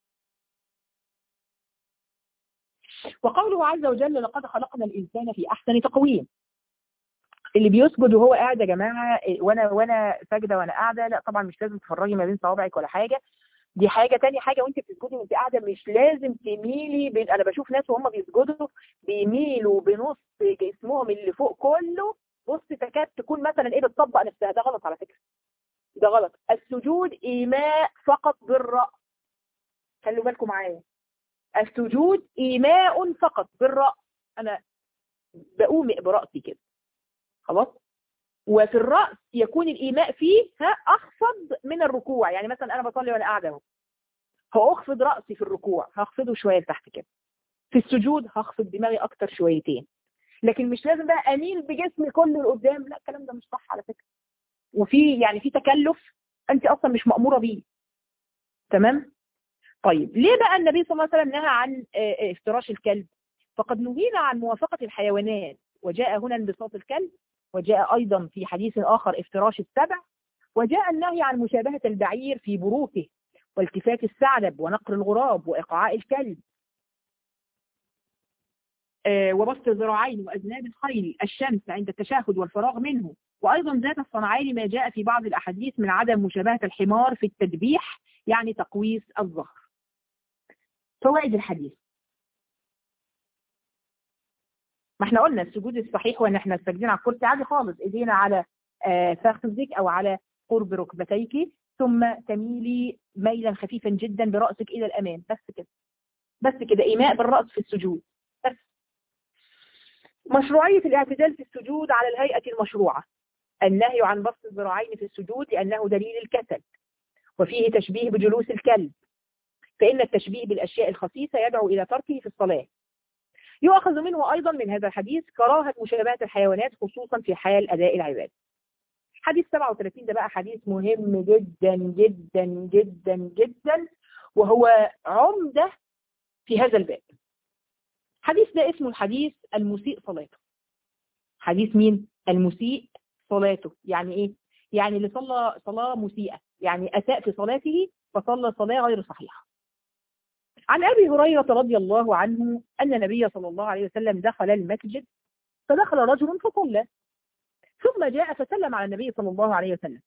وقوله عز وجل لقد خلقنا الإنسان في أحسن تقويم اللي بيسجد وهو قاعد يا جماعة وانا وانا ساجده وانا قاعده لا طبعا مش لازم تفرجي ما بين صوابعك ولا حاجه دي حاجه تاني حاجه وانت بتسجدي وانت قاعده مش لازم تميلي بين انا بشوف ناس وهم بيسجدوا بيميلوا بنص جسمهم اللي فوق كله بص تكاد تكون مثلا ايه بتطبق نفسها ده غلط على فكره ده غلط السجود ايماء فقط بالراس خلوا بالكم معايا السجود ايماء فقط بالراس انا بأومئ براسي كده خلاص وفي الرأس يكون الإيماء فيه ها أخفض من الركوع يعني مثلا أنا بصلي وأنا قاعدة اهو هأخفض رأسي في الركوع هخفضه شوية لتحت كده في السجود هخفض دماغي أكتر شويتين لكن مش لازم بقى أميل بجسمي كله لقدام لا الكلام ده مش صح على فكرة وفي يعني في تكلف أنت أصلا مش مأمورة بيه تمام طيب ليه بقى النبي صلى الله عليه وسلم نهى عن افتراش الكلب فقد نهينا عن موافقة الحيوانات وجاء هنا انبساط الكلب وجاء أيضا في حديث آخر افتراش السبع وجاء النهي عن مشابهة البعير في بروكه والتفات الثعلب ونقر الغراب وإقعاء الكلب آه وبسط الذراعين وأذناب الخيل الشمس عند التشهد والفراغ منه وأيضا ذات الصنعين ما جاء في بعض الأحاديث من عدم مشابهة الحمار في التدبيح يعني تقويس الظهر فوائد الحديث ما احنا قلنا السجود الصحيح وان احنا ساجدين على الكرسي عادي خالص ايدينا على آه فخذك او على قرب ركبتيك ثم تميلي ميلا خفيفا جدا برأسك الى الامام بس كده بس كده ايماء بالرأس في السجود بس مشروعية الاعتدال في السجود على الهيئة المشروعة النهي عن بسط الذراعين في السجود لأنه دليل الكسل وفيه تشبيه بجلوس الكلب فإن التشبيه بالأشياء الخسيسة يدعو إلى تركه في الصلاة يؤخذ منه أيضا من هذا الحديث كراهة مشابهة الحيوانات خصوصا في حال أداء العبادة حديث 37 ده بقى حديث مهم جدا جدا جدا جدا وهو عمدة في هذا الباب حديث ده اسمه الحديث المسيء صلاته حديث مين؟ المسيء صلاته يعني ايه؟ يعني اللي صلى صلاة مسيئة يعني أساء في صلاته فصلى صلاة غير صحيحة عن أبي هريرة رضي الله عنه أن النبي صلى الله عليه وسلم دخل المسجد فدخل رجل فصلى ثم جاء فسلم على النبي صلى الله عليه وسلم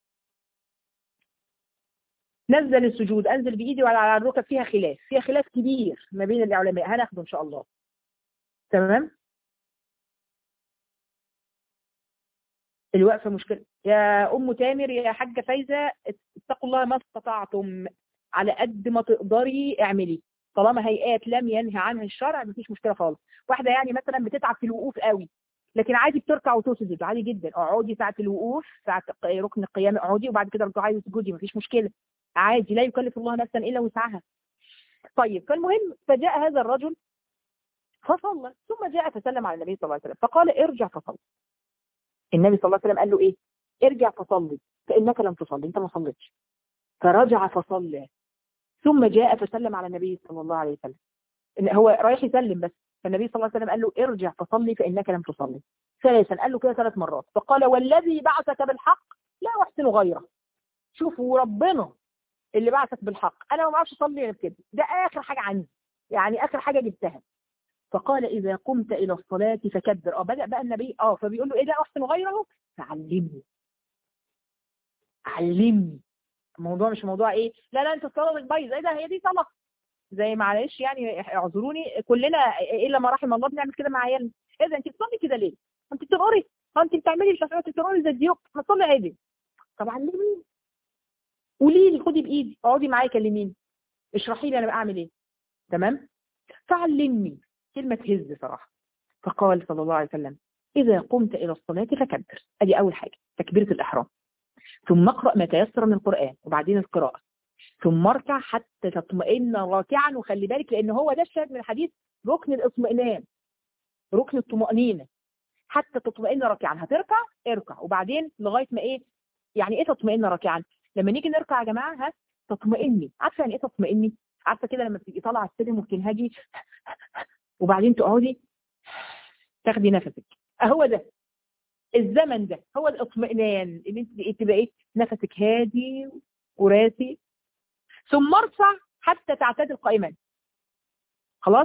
نزل السجود أنزل بإيدي وعلى الركب فيها خلاف فيها خلاف كبير ما بين العلماء هناخده إن شاء الله تمام الوقفة مشكلة يا أم تامر يا حاجة فايزة اتقوا الله ما استطعتم على قد ما تقدري اعملي طالما هيئات لم ينهي عنها الشرع مفيش مشكلة خالص واحدة يعني مثلا بتتعب في الوقوف قوي لكن عادي بتركع وتسجد عادي جدا اقعدي ساعة الوقوف ساعة ركن القيام اقعدي وبعد كده ارجعي واسجدي مفيش مشكلة عادي لا يكلف الله نفسا الا وسعها طيب فالمهم فجاء هذا الرجل فصلى ثم جاء فسلم على النبي صلى الله عليه وسلم فقال ارجع فصلي النبي صلى الله عليه وسلم قال له ايه ارجع فصلي فانك لم تصلي انت ما صليتش فرجع فصلى ثم جاء فسلم على النبي صلى الله عليه وسلم إن هو رايح يسلم بس فالنبي صلى الله عليه وسلم قال له ارجع فصلي فانك لم تصلي ثلاثا قال له كده ثلاث مرات فقال والذي بعثك بالحق لا احسن غيره شوفوا ربنا اللي بعثك بالحق انا ما بعرفش اصلي غير كده ده اخر حاجه عندي يعني اخر حاجه جبتها فقال اذا قمت الى الصلاه فكبر اه بدا بقى النبي اه فبيقول له ايه لا احسن غيره فعلمني علمني الموضوع مش موضوع ايه لا لا انت صلاتك بايظه ايه ده هي دي صلاه زي معلش يعني اعذروني كلنا الا ما رحم الله بنعمل كده مع عيالنا ايه ده انت بتصلي كده ليه انت بتقري انت بتعملي مش عارفه بتقري زي الديوك ما تصلي عادي طب علميني قولي لي خدي بايدي اقعدي معايا كلميني اشرحي لي انا بقى اعمل ايه تمام فعلمني كلمه تهز صراحه فقال صلى الله عليه وسلم اذا قمت الى الصلاه فكبر ادي اول حاجه تكبيره الاحرام ثم اقرا ما تيسر من القران وبعدين القراءه ثم اركع حتى تطمئن راكعا وخلي بالك لان هو ده الشاهد من الحديث ركن الاطمئنان ركن الطمأنينة حتى تطمئن راكعا هتركع اركع وبعدين لغايه ما ايه يعني ايه تطمئن راكعا لما نيجي نركع يا جماعه ها تطمئني عارفه يعني ايه تطمئني عارفه كده لما بتبقي طالعه السلم وبتنهجي وبعدين تقعدي تاخدي نفسك اهو ده الزمن ده هو الاطمئنان ان انت تبقى ايه نفسك هادي وراسي ثم ارفع حتى تعتدل قائما خلاص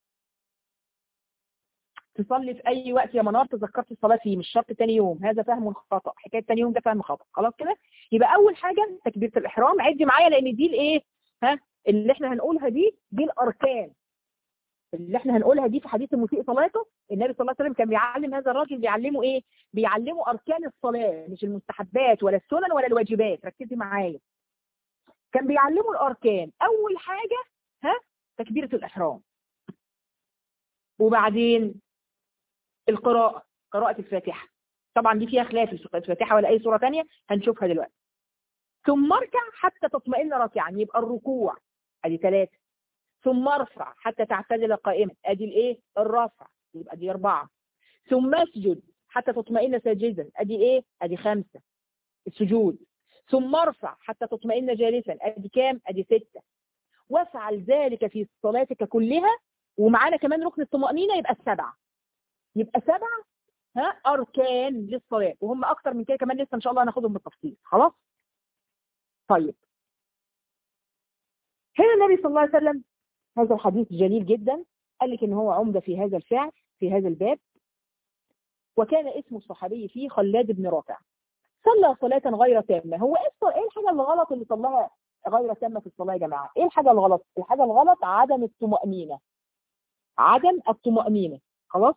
تصلي في اي وقت يا منار تذكرت الصلاه فيه مش شرط تاني يوم هذا فهم خطا حكايه تاني يوم ده فهم خطا خلاص كده يبقى اول حاجه تكبيره الاحرام عدي معايا لان دي الايه ها اللي احنا هنقولها دي دي الاركان اللي احنا هنقولها دي في حديث المسيء صلاته النبي صلى الله عليه وسلم كان بيعلم هذا الراجل بيعلمه ايه بيعلمه اركان الصلاه مش المستحبات ولا السنن ولا الواجبات ركزي معايا كان بيعلمه الاركان اول حاجه ها تكبيره الاحرام وبعدين القراءة قراءة الفاتحة طبعا دي فيها خلاف الفاتحة ولا أي سورة تانية هنشوفها دلوقتي ثم اركع حتى تطمئن راكعا يبقى الركوع ادي ثلاثة ثم ارفع حتى تعتدل قائما ادي الايه الرفع يبقى دي أربعة ثم اسجد حتى تطمئن ساجدا ادي ايه ادي خمسة السجود ثم ارفع حتى تطمئن جالسا ادي كام ادي ستة وافعل ذلك في صلاتك كلها ومعانا كمان ركن الطمأنينة يبقى السبعة يبقى سبعة ها أركان للصلاة وهم أكتر من كده كمان لسه إن شاء الله هناخدهم بالتفصيل خلاص طيب هنا النبي صلى الله عليه وسلم هذا الحديث جليل جدا قال لك إن هو عمدة في هذا الفعل في هذا الباب وكان اسم الصحابي فيه خلاد بن رافع صلى صلاة غير تامة هو ايه الحاجة الغلط اللي صلاها غير تامة في الصلاة يا جماعة ايه الحاجة الغلط الحاجة الغلط عدم الطمأنينة عدم الطمأنينة خلاص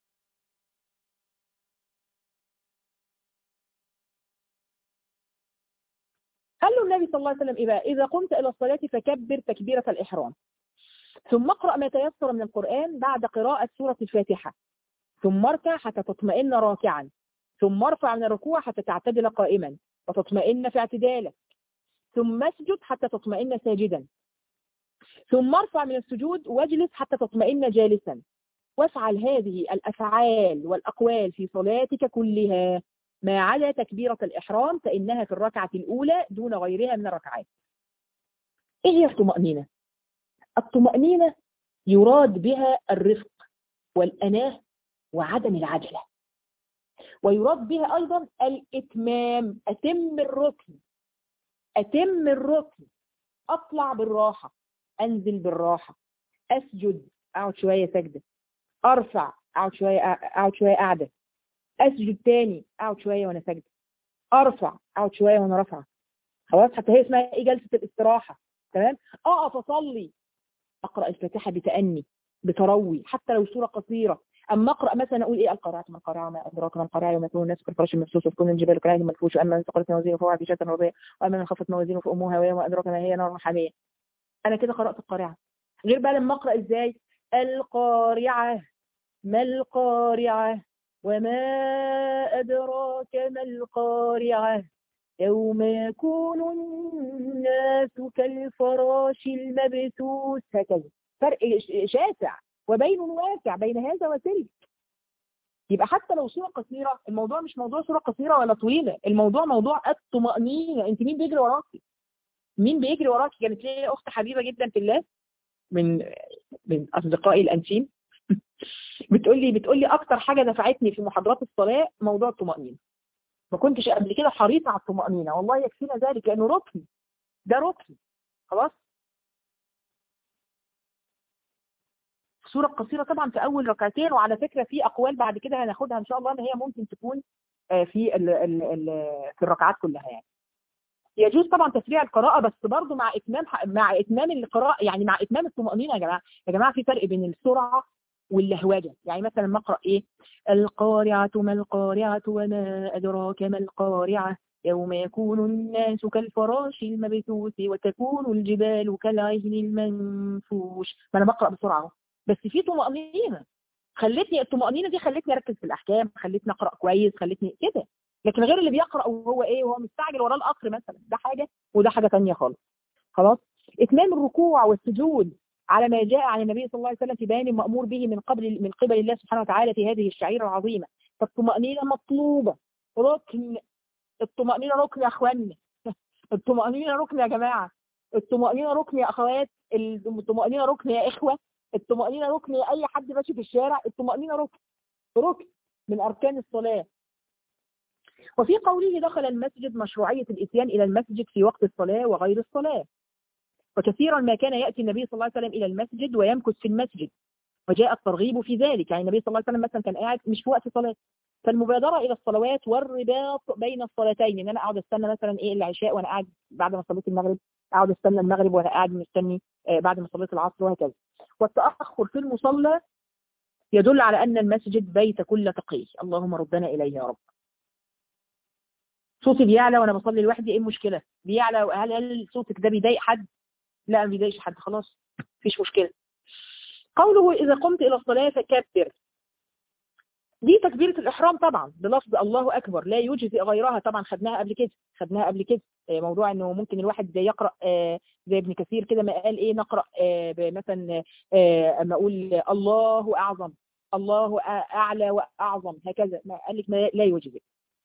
قال له النبي صلى الله عليه وسلم إيه بقى إذا قمت إلى الصلاة فكبر تكبيرة الإحرام ثم اقرأ ما تيسر من القرآن بعد قراءة سورة الفاتحة ثم اركع حتى تطمئن راكعا ثم ارفع من الركوع حتى تعتدل قائما وتطمئن في اعتدالك ثم اسجد حتى تطمئن ساجدا ثم ارفع من السجود واجلس حتى تطمئن جالسا وافعل هذه الأفعال والأقوال في صلاتك كلها ما عدا تكبيرة الإحرام فإنها في الركعة الأولى دون غيرها من الركعات إيه هي الطمأنينة؟ الطمأنينة يراد بها الرفق والأناه وعدم العجلة ويراد بها أيضا الإتمام أتم الركن أتم الركن أطلع بالراحة أنزل بالراحة أسجد أقعد شوية سجدة أرفع أقعد شوية أقعد شوية قاعدة اسجد تاني اقعد شويه وانا ساجده ارفع اقعد شويه وانا رافعه خلاص حتى هي اسمها ايه جلسه الاستراحه تمام اقف اصلي اقرا الفاتحه بتاني بتروي حتى لو سوره قصيره اما اقرا مثلا اقول ايه القراءه من القراءه ما ادراك ما القراءه يوم يكون الناس كالفراش المبثوث وتكون الجبال كالعهن المنفوش واما من ثقلت موازينه فهو في شتى رضيع واما من خفت موازينه فامها هويه وما ادراك ما هي نار حاميه انا كده قرات القارعه غير بقى لما اقرا ازاي القارعه ما القارعه وما أدراك ما القارعة يوم يكون الناس كالفراش المبثوث هكذا فرق شاسع وبين واسع بين هذا وتلك يبقى حتى لو صورة قصيرة الموضوع مش موضوع صورة قصيرة ولا طويلة الموضوع موضوع الطمأنينة انت مين بيجري وراكي مين بيجري وراكي كانت لي اخت حبيبة جدا في الله من من اصدقائي الانتيم بتقول لي بتقول لي اكتر حاجه دفعتني في محاضرات الصلاه موضوع الطمانينه ما كنتش قبل كده حريصه على الطمانينه والله يكفينا ذلك لانه ركن ده ركن خلاص السوره القصيره طبعا في اول ركعتين وعلى فكره في اقوال بعد كده هناخدها ان شاء الله ان هي ممكن تكون في ال ال ال في الركعات كلها يعني يجوز طبعا تسريع القراءة بس برضه مع إتمام مع إتمام القراءة يعني مع إتمام الطمأنينة يا جماعة يا جماعة في فرق بين السرعة واللهوجة يعني مثلا ما اقرا ايه القارعة ما القارعة وما أدراك ما القارعة يوم يكون الناس كالفراش المبثوث وتكون الجبال كالعهن المنفوش ما انا بقرا بسرعه بس في طمانينه خلتني الطمانينه دي خلتني اركز في الاحكام خلتني اقرا كويس خلتني كده لكن غير اللي بيقرا وهو ايه وهو مستعجل وراه القطر مثلا ده حاجه وده حاجه ثانيه خالص خلاص اتمام الركوع والسجود على ما جاء عن النبي صلى الله عليه وسلم في بيان المأمور به من قبل من قبل الله سبحانه وتعالى في هذه الشعيرة العظيمة فالطمأنينة مطلوبة ركن الطمأنينة ركن يا اخواني الطمأنينة ركن يا جماعة الطمأنينة ركن يا اخوات الطمأنينة ركن يا اخوة الطمأنينة ركن يا اي حد ماشي في الشارع الطمأنينة ركن ركن من اركان الصلاة وفي قوله دخل المسجد مشروعية الاتيان الى المسجد في وقت الصلاة وغير الصلاة وكثيرا ما كان يأتي النبي صلى الله عليه وسلم إلى المسجد ويمكث في المسجد وجاء الترغيب في ذلك يعني النبي صلى الله عليه وسلم مثلا كان قاعد مش في وقت صلاة فالمبادرة إلى الصلوات والرباط بين الصلاتين إن أنا أقعد أستنى مثلا إيه العشاء وأنا قاعد بعد ما صليت المغرب أقعد أستنى المغرب وأنا قاعد مستني بعد ما صليت العصر وهكذا والتأخر في المصلى يدل على أن المسجد بيت كل تقي اللهم ردنا إليه يا رب صوتي بيعلى وأنا بصلي لوحدي إيه المشكلة بيعلى هل هل صوتك ده بيضايق حد لا ما بيضايقش حد خلاص مفيش مشكلة قوله إذا قمت إلى الصلاة فكبر دي تكبيرة الإحرام طبعا بلفظ الله أكبر لا يجزي غيرها طبعا خدناها قبل كده خدناها قبل كده موضوع انه ممكن الواحد زي يقرأ زي ابن كثير كده ما قال ايه نقرأ مثلا اما اقول الله اعظم الله اعلى واعظم هكذا ما قال لك ما لا يجزي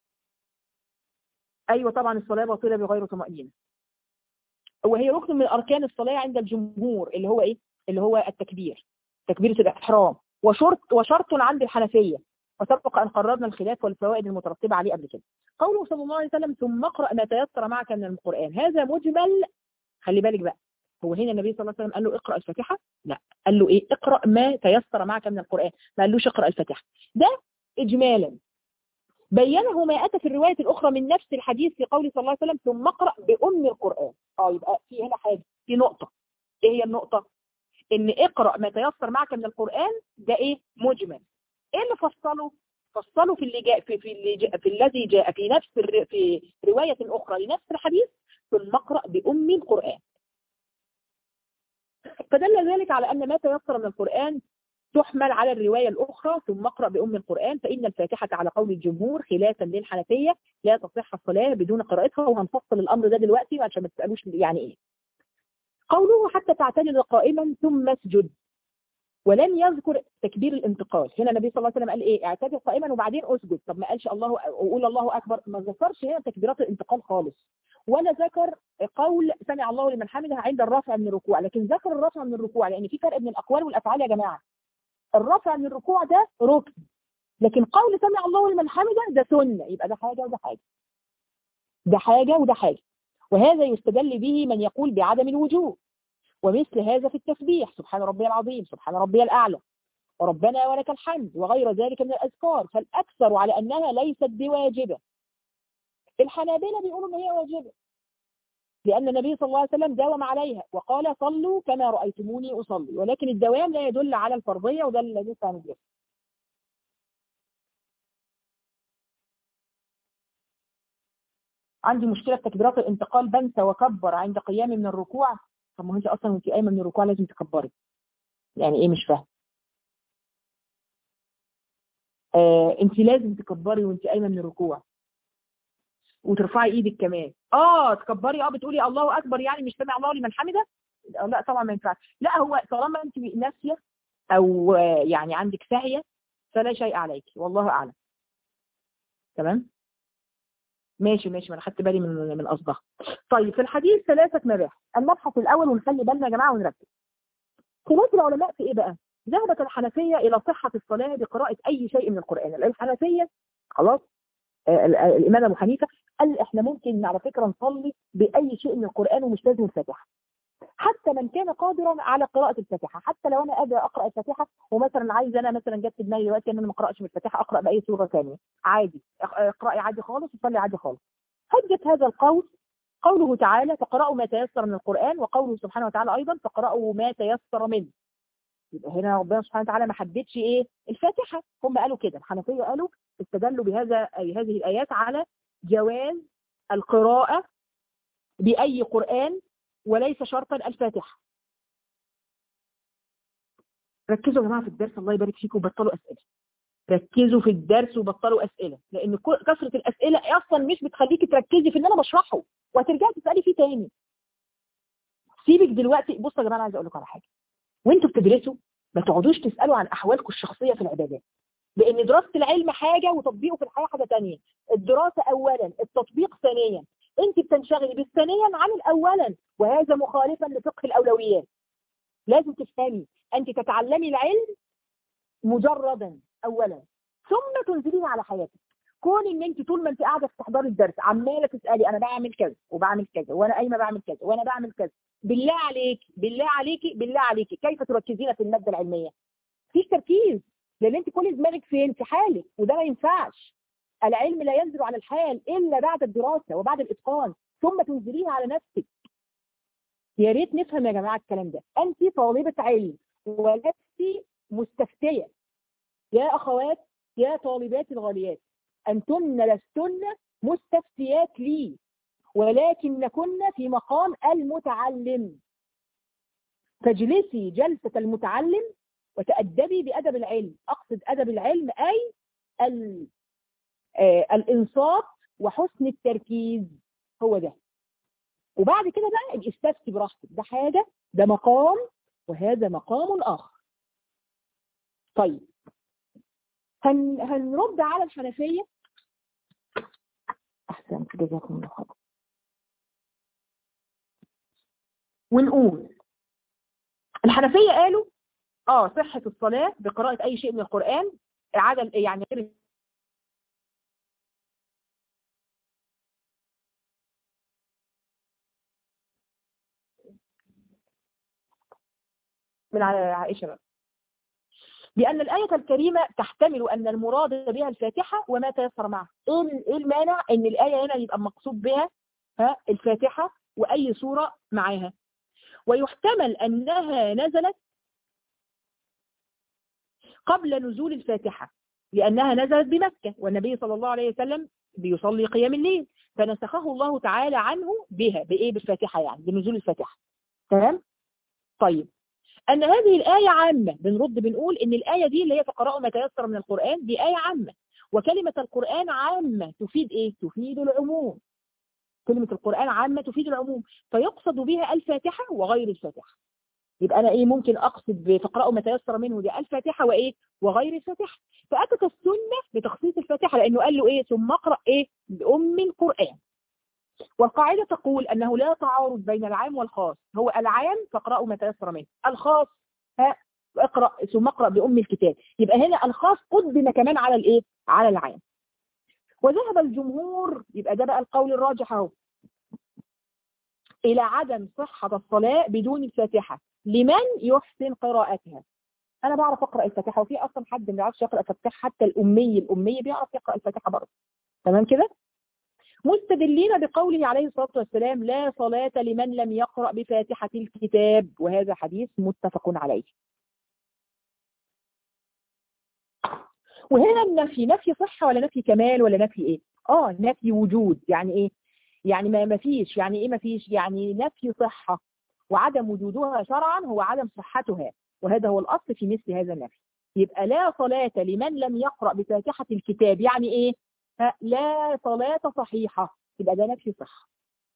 ايوه طبعا الصلاة باطلة بغير طمأنينة وهي ركن من اركان الصلاة عند الجمهور اللي هو ايه اللي هو التكبير تكبيرة الاحرام وشرط وشرط عند الحنفية وسبق أن قررنا الخلاف والفوائد المترتبة عليه قبل كده قوله صلى الله عليه وسلم ثم اقرأ ما تيسر معك من القرآن هذا مجمل خلي بالك بقى هو هنا النبي صلى الله عليه وسلم قال له اقرأ الفاتحة لا قال له ايه اقرأ ما تيسر معك من القرآن ما قالوش اقرأ الفاتحة ده إجمالا بينه ما أتى في الرواية الأخرى من نفس الحديث في قوله صلى الله عليه وسلم ثم اقرأ بأم القرآن اه يبقى في هنا حاجة في نقطة ايه هي النقطة ان اقرأ ما تيسر معك من القرآن ده ايه مجمل ايه اللي فصله فصله في اللي جاء في في, اللي جاء في الذي جاء في نفس الر... في رواية أخرى لنفس الحديث ثم اقرأ بأم القرآن فدل ذلك على أن ما تيسر من القرآن تحمل على الرواية الأخرى ثم اقرأ بأم القرآن فإن الفاتحة على قول الجمهور خلافا للحنفية لا تصح الصلاة بدون قراءتها وهنفصل الأمر ده دلوقتي عشان ما تسألوش يعني إيه قوله حتى تعتدل قائما ثم اسجد ولم يذكر تكبير الانتقال هنا النبي صلى الله عليه وسلم قال ايه اعتدل قائما وبعدين اسجد طب ما قالش الله وقول الله اكبر ما ذكرش هنا تكبيرات الانتقال خالص ولا ذكر قول سمع الله لمن حمده عند الرفع من الركوع لكن ذكر الرفع من الركوع لان في فرق بين الاقوال والافعال يا جماعه الرفع من الركوع ده ركن لكن قول سمع الله لمن حمده ده سنه يبقى ده حاجه وده حاجه ده حاجه وده حاجه وهذا يستدل به من يقول بعدم الوجوب ومثل هذا في التسبيح سبحان ربي العظيم سبحان ربي الأعلى وربنا ولك الحمد وغير ذلك من الأذكار فالأكثر على أنها ليست بواجبة الحنابلة بيقولوا أن هي واجبة لأن النبي صلى الله عليه وسلم داوم عليها وقال صلوا كما رأيتموني أصلي ولكن الدوام لا يدل على الفرضية وده الذي سنجد عندي مشكلة في تكبيرات الانتقال بنسى وكبر عند قيامي من الركوع طب ما انت اصلا وانت قايمه من الركوع لازم تكبري يعني ايه مش فاهم آه انت لازم تكبري وانت قايمه من الركوع وترفعي ايدك كمان اه تكبري اه بتقولي الله اكبر يعني مش سامع الله لمن حمده لا طبعا ما ينفعش لا هو طالما انت ناسيه او يعني عندك ساهيه فلا شيء عليك والله اعلم تمام ماشي ماشي ما انا خدت بالي من من قصدها طيب في الحديث ثلاثه مباحث المبحث الاول ونخلي بالنا يا جماعه ونركز خلاف العلماء في ايه بقى ذهبت الحنفيه الى صحه الصلاه بقراءه اي شيء من القران الحنفيه خلاص آه الامام ابو حنيفه قال احنا ممكن على فكره نصلي باي شيء من القران ومش لازم الفاتحه حتى من كان قادرا على قراءة الفاتحة حتى لو أنا قادر أقرأ الفاتحة ومثلا عايز أنا مثلا جت في دماغي دلوقتي أن أنا ما أقرأش من الفاتحة أقرأ بأي سورة ثانية عادي اقرأي عادي خالص وصلي عادي خالص حجة هذا القول قوله تعالى فقرأوا ما تيسر من القرآن وقوله سبحانه وتعالى أيضا فقرأوا ما تيسر منه يبقى هنا ربنا سبحانه وتعالى ما حددش ايه الفاتحة هم قالوا كده الحنفية قالوا استدلوا بهذا هذه الآيات على جواز القراءة بأي قرآن وليس شرطا الفاتحة ركزوا يا جماعة في الدرس الله يبارك فيكم وبطلوا أسئلة ركزوا في الدرس وبطلوا أسئلة لأن كثرة الأسئلة أصلا مش بتخليكي تركزي في اللي أنا بشرحه وهترجعي تسألي فيه تاني سيبك دلوقتي بصوا يا جماعة أنا عايزة أقول لكم على حاجة وانتوا بتدرسوا ما تقعدوش تسألوا عن أحوالكم الشخصية في العبادات لأن دراسة العلم حاجة وتطبيقه في الحياة حاجة تانية الدراسة أولا التطبيق ثانيا انت بتنشغلي بالثانيا عن الأولا وهذا مخالفا لفقه الأولويات لازم تفهمي أنت تتعلمي العلم مجردا أولا ثم تنزليه على حياتك كون ان انت طول ما انت قاعده بتحضري الدرس عماله تسالي انا بعمل كذا وبعمل كذا وانا قايمه بعمل كذا وانا بعمل كذا بالله عليك بالله عليكي بالله عليكي كيف تركزين في الماده العلميه مفيش تركيز لان انت كل دماغك فين في حالك وده ما ينفعش العلم لا ينزل على الحال الا بعد الدراسه وبعد الاتقان ثم تنزليه على نفسك يا ريت نفهم يا جماعه الكلام ده انت طالبه علم ولست مستفتيه يا اخوات يا طالبات الغاليات انتن لستن مستفتيات لي ولكنكن في مقام المتعلم فاجلسي جلسة المتعلم وتأدبي بأدب العلم أقصد أدب العلم أي ال... آه الإنصات وحسن التركيز هو ده وبعد كده بقى استفتي براحتك ده حاجة ده مقام وهذا مقام آخر طيب هن... هنرد على الحنفية أحسنت جزاكم الله خير ونقول الحنفية قالوا اه صحة الصلاة بقراءة أي شيء من القرآن عدم يعني غير من عائشة بقى لأن الآية الكريمة تحتمل أن المراد بها الفاتحة وما تيسر معها إيه المانع أن الآية هنا يبقى مقصود بها ها الفاتحة وأي سورة معاها ويحتمل أنها نزلت قبل نزول الفاتحة لأنها نزلت بمكة والنبي صلى الله عليه وسلم بيصلي قيام الليل فنسخه الله تعالى عنه بها بإيه بالفاتحة يعني بنزول الفاتحة تمام طيب أن هذه الآية عامة بنرد بنقول إن الآية دي اللي هي تقرأوا ما تيسر من القرآن دي آية عامة وكلمة القرآن عامة تفيد إيه؟ تفيد العموم كلمة القرآن عامة تفيد العموم فيقصد بها الفاتحة وغير الفاتحة يبقى أنا إيه ممكن أقصد فقرأوا ما تيسر منه دي الفاتحة وإيه وغير الفاتحة فأتت السنة بتخصيص الفاتحة لأنه قال له إيه ثم اقرأ إيه بأم القرآن والقاعدة تقول أنه لا تعارض بين العام والخاص هو العام فاقرأوا ما تيسر منه الخاص ها اقرأ ثم اقرأ بأم الكتاب يبقى هنا الخاص قدم كمان على الإيه على العام وذهب الجمهور يبقى ده بقى القول الراجح اهو إلى عدم صحة الصلاة بدون الفاتحة لمن يحسن قراءتها أنا بعرف أقرأ الفاتحة وفي أصلا حد ما بيعرفش يقرأ الفاتحة حتى الأمي الأمي بيعرف يقرأ الفاتحة برضه تمام كده مستدلين بقوله عليه الصلاة والسلام لا صلاة لمن لم يقرأ بفاتحة الكتاب وهذا حديث متفق عليه وهنا النفي نفي صحة ولا نفي كمال ولا نفي ايه اه نفي وجود يعني ايه يعني ما ما فيش يعني ايه ما فيش يعني نفي صحة وعدم وجودها شرعا هو عدم صحتها وهذا هو الأصل في مثل هذا النفي يبقى لا صلاة لمن لم يقرأ بفاتحة الكتاب يعني ايه لا صلاة صحيحة يبقى ده نفي صحة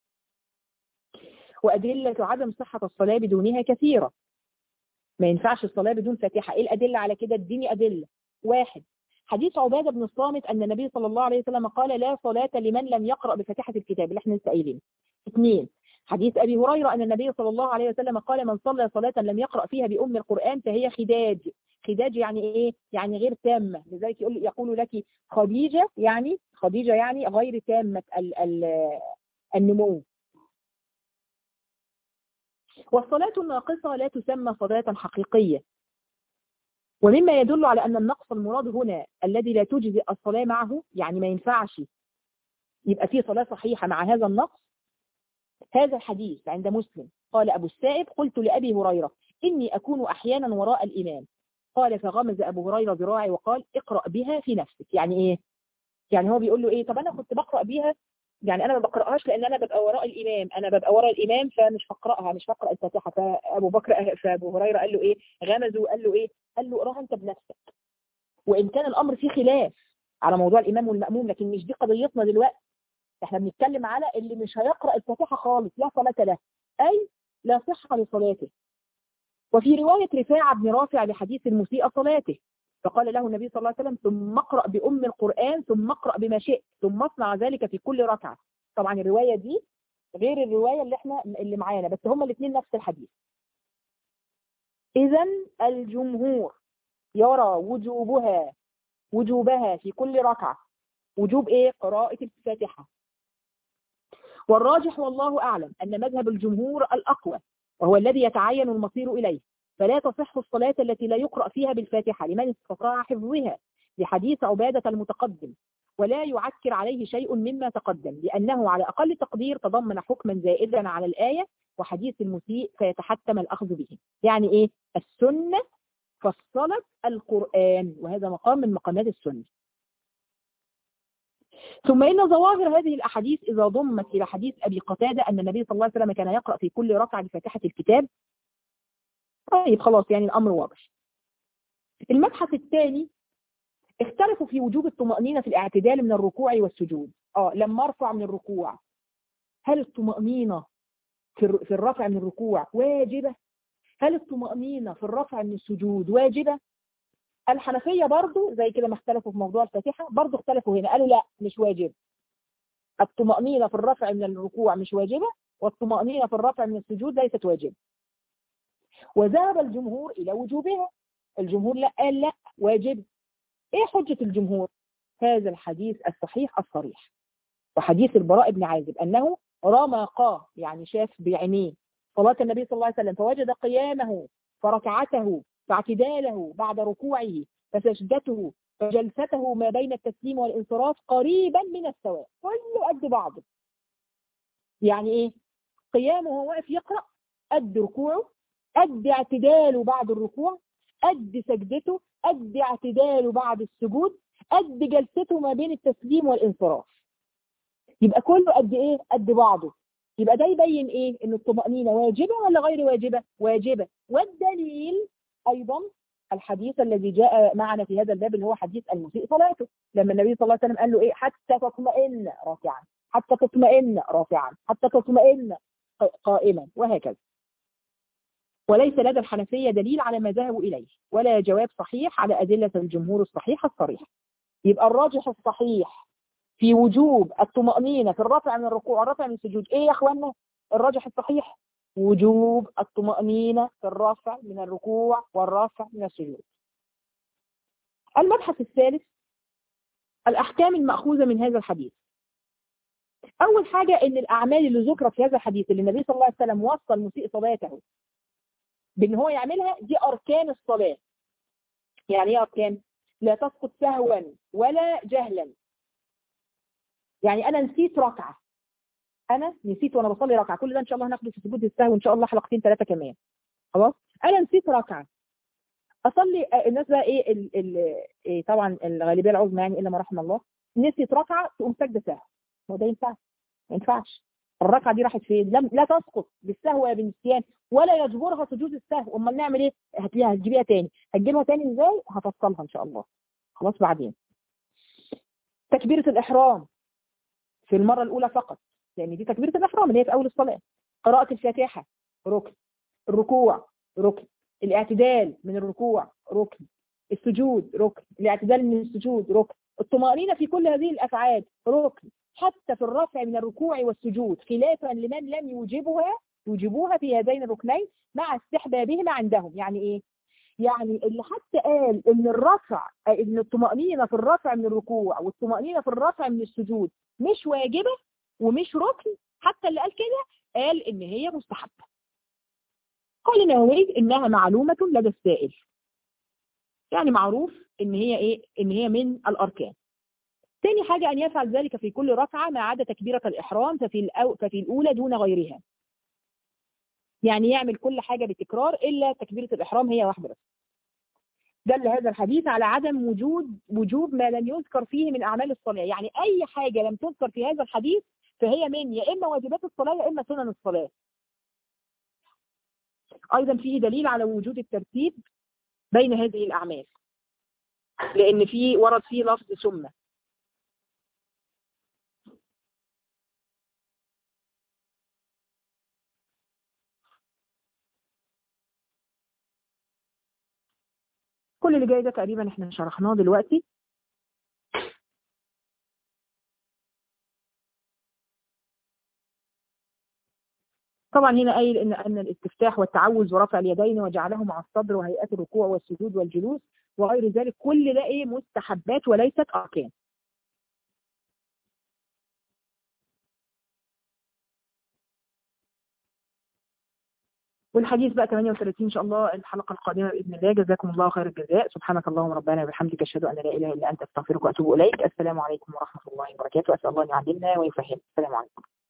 وأدلة عدم صحة الصلاة بدونها كثيرة ما ينفعش الصلاة بدون فاتحة ايه الأدلة على كده اديني أدلة واحد حديث عبادة بن الصامت أن النبي صلى الله عليه وسلم قال لا صلاة لمن لم يقرأ بفاتحة الكتاب اللي احنا لسه قايلين اثنين حديث أبي هريرة أن النبي صلى الله عليه وسلم قال من صلى صلاة لم يقرأ فيها بأم القرآن فهي خداج خداج يعني ايه يعني غير تامة لذلك يقول يقول لك خديجة يعني خديجة يعني غير تامة ال ال النمو والصلاة الناقصة لا تسمى صلاة حقيقية ومما يدل على أن النقص المراد هنا الذي لا تجزئ الصلاة معه يعني ما ينفعش يبقى فيه صلاة صحيحة مع هذا النقص هذا الحديث عند مسلم قال أبو السائب قلت لأبي هريرة إني أكون أحيانا وراء الإمام قال فغمز أبو هريرة ذراعي وقال اقرأ بها في نفسك يعني إيه يعني هو بيقول له إيه طب أنا كنت بقرأ بيها يعني انا ما بقراهاش لان انا ببقى وراء الامام انا ببقى وراء الامام فمش بقراها مش بقرا الفاتحه فابو بكر فابو هريره قال له ايه غمزه قال له ايه قال له اقراها انت بنفسك وان كان الامر فيه خلاف على موضوع الامام والماموم لكن مش دي قضيتنا دلوقتي احنا بنتكلم على اللي مش هيقرا الفاتحه خالص لا صلاه له اي لا صحه لصلاته وفي روايه رفاعه بن رافع لحديث المسيء صلاته فقال له النبي صلى الله عليه وسلم ثم اقرأ بأم القرآن ثم اقرأ بما شئت ثم اصنع ذلك في كل ركعة طبعا الرواية دي غير الرواية اللي احنا اللي معانا بس هما الاثنين نفس الحديث إذا الجمهور يرى وجوبها وجوبها في كل ركعة وجوب ايه قراءة الفاتحة والراجح والله أعلم أن مذهب الجمهور الأقوى وهو الذي يتعين المصير إليه فلا تصح الصلاة التي لا يقرأ فيها بالفاتحة لمن استطاع حفظها لحديث عبادة المتقدم ولا يعكر عليه شيء مما تقدم لأنه على أقل تقدير تضمن حكما زائدا على الآية وحديث المسيء فيتحتم الأخذ به يعني إيه السنة فصلت القرآن وهذا مقام من مقامات السنة ثم إن ظواهر هذه الأحاديث إذا ضمت إلى حديث أبي قتادة أن النبي صلى الله عليه وسلم كان يقرأ في كل ركعة بفاتحة الكتاب طيب خلاص يعني الأمر واضح المبحث الثاني اختلفوا في وجوب الطمأنينة في الاعتدال من الركوع والسجود اه لما ارفع من الركوع هل الطمأنينة في في الرفع من الركوع واجبة هل الطمأنينة في الرفع من السجود واجبة الحنفية برضو زي كده ما اختلفوا في موضوع الفاتحة برضو اختلفوا هنا قالوا لا مش واجب الطمأنينة في الرفع من الركوع مش واجبة والطمأنينة في الرفع من السجود ليست واجبة وذهب الجمهور إلى وجوبها الجمهور لا قال لا واجب ايه حجة الجمهور هذا الحديث الصحيح الصريح وحديث البراء بن عازب أنه رمق يعني شاف بعينيه صلاة النبي صلى الله عليه وسلم فوجد قيامه فركعته فاعتداله بعد ركوعه فسجدته فجلسته ما بين التسليم والانصراف قريبا من السواء كله قد بعضه يعني ايه قيامه وهو واقف يقرأ قد ركوعه قد اعتداله بعد الركوع قد سجدته قد اعتداله بعد السجود قد جلسته ما بين التسليم والانصراف يبقى كله قد ايه قد بعضه يبقى ده يبين ايه ان الطمأنينة واجبة ولا غير واجبة واجبة والدليل ايضا الحديث الذي جاء معنا في هذا الباب اللي هو حديث المسيء صلاته لما النبي صلى الله عليه وسلم قال له ايه حتى تطمئن راكعا حتى تطمئن رافعا حتى تطمئن قائما وهكذا وليس لدى الحنفية دليل على ما ذهبوا إليه ولا جواب صحيح على أدلة الجمهور الصحيحة الصريحة يبقى الراجح الصحيح في وجوب الطمأنينة في الرفع من الركوع والرفع من السجود ايه يا اخوانا الراجح الصحيح وجوب الطمأنينة في الرفع من الركوع والرفع من السجود المبحث الثالث الأحكام المأخوذة من هذا الحديث أول حاجة إن الأعمال اللي ذكرت في هذا الحديث اللي النبي صلى الله عليه وسلم وصى المسيء صلاته بان هو يعملها دي اركان الصلاة يعني ايه اركان لا تسقط سهوا ولا جهلا يعني انا نسيت ركعة انا نسيت وانا بصلي ركعة كل ده ان شاء الله هناخده في سجود السهو ان شاء الله حلقتين ثلاثة كمان خلاص انا نسيت ركعة اصلي الناس بقى ايه, ال ال إيه طبعا الغالبيه العظمى يعني الا ما رحم الله نسيت ركعه تقوم سجده سهو هو ده ينفع ما ينفعش الركعه دي راحت فين لم لا تسقط بالسهو يا بالنسيان ولا يجبرها سجود السهو امال نعمل ايه هتجيبها هتجيبيها تاني هتجيبها تاني ازاي هفصلها ان شاء الله خلاص بعدين تكبيره الاحرام في المره الاولى فقط لان دي تكبيره الاحرام اللي هي في اول الصلاه قراءه الفاتحه ركن الركوع ركن الاعتدال من الركوع ركن السجود ركن الاعتدال من السجود ركن الطمأنينة في كل هذه الأفعال ركن حتى في الرفع من الركوع والسجود خلافا لمن لم يوجبها يوجبوها في هذين الركنين مع استحبابهما عندهم يعني ايه يعني اللي حتى قال ان الرفع ان الطمأنينة في الرفع من الركوع والطمأنينة في الرفع من السجود مش واجبة ومش ركن حتى اللي قال كده قال ان هي مستحبة قال النووي انها معلومة لدى السائل يعني معروف ان هي ايه ان هي من الاركان ثاني حاجة أن يفعل ذلك في كل ركعة ما عدا تكبيرة الإحرام ففي, الأو ففي الأولى دون غيرها يعني يعمل كل حاجة بتكرار إلا تكبيرة الإحرام هي واحدة بس دل هذا الحديث على عدم وجود وجوب ما لم يذكر فيه من أعمال الصلاة يعني أي حاجة لم تذكر في هذا الحديث فهي من يا إما واجبات الصلاة يا إما سنن الصلاة أيضا فيه دليل على وجود الترتيب بين هذه الأعمال لأن في ورد فيه لفظ ثم كل اللي جاي ده تقريبا احنا شرحناه دلوقتي طبعا هنا قايل ان ان الاستفتاح والتعوذ ورفع اليدين وجعله مع الصدر وهيئات الركوع والسجود والجلوس وغير ذلك كل ده ايه مستحبات وليست اركان والحديث بقى 38 ان شاء الله الحلقه القادمه باذن الله جزاكم الله خير الجزاء سبحانك اللهم ربنا وبحمدك اشهد ان لا اله الا انت استغفرك واتوب اليك السلام عليكم ورحمه الله وبركاته اسال الله ان يعلمنا ويفهمنا السلام عليكم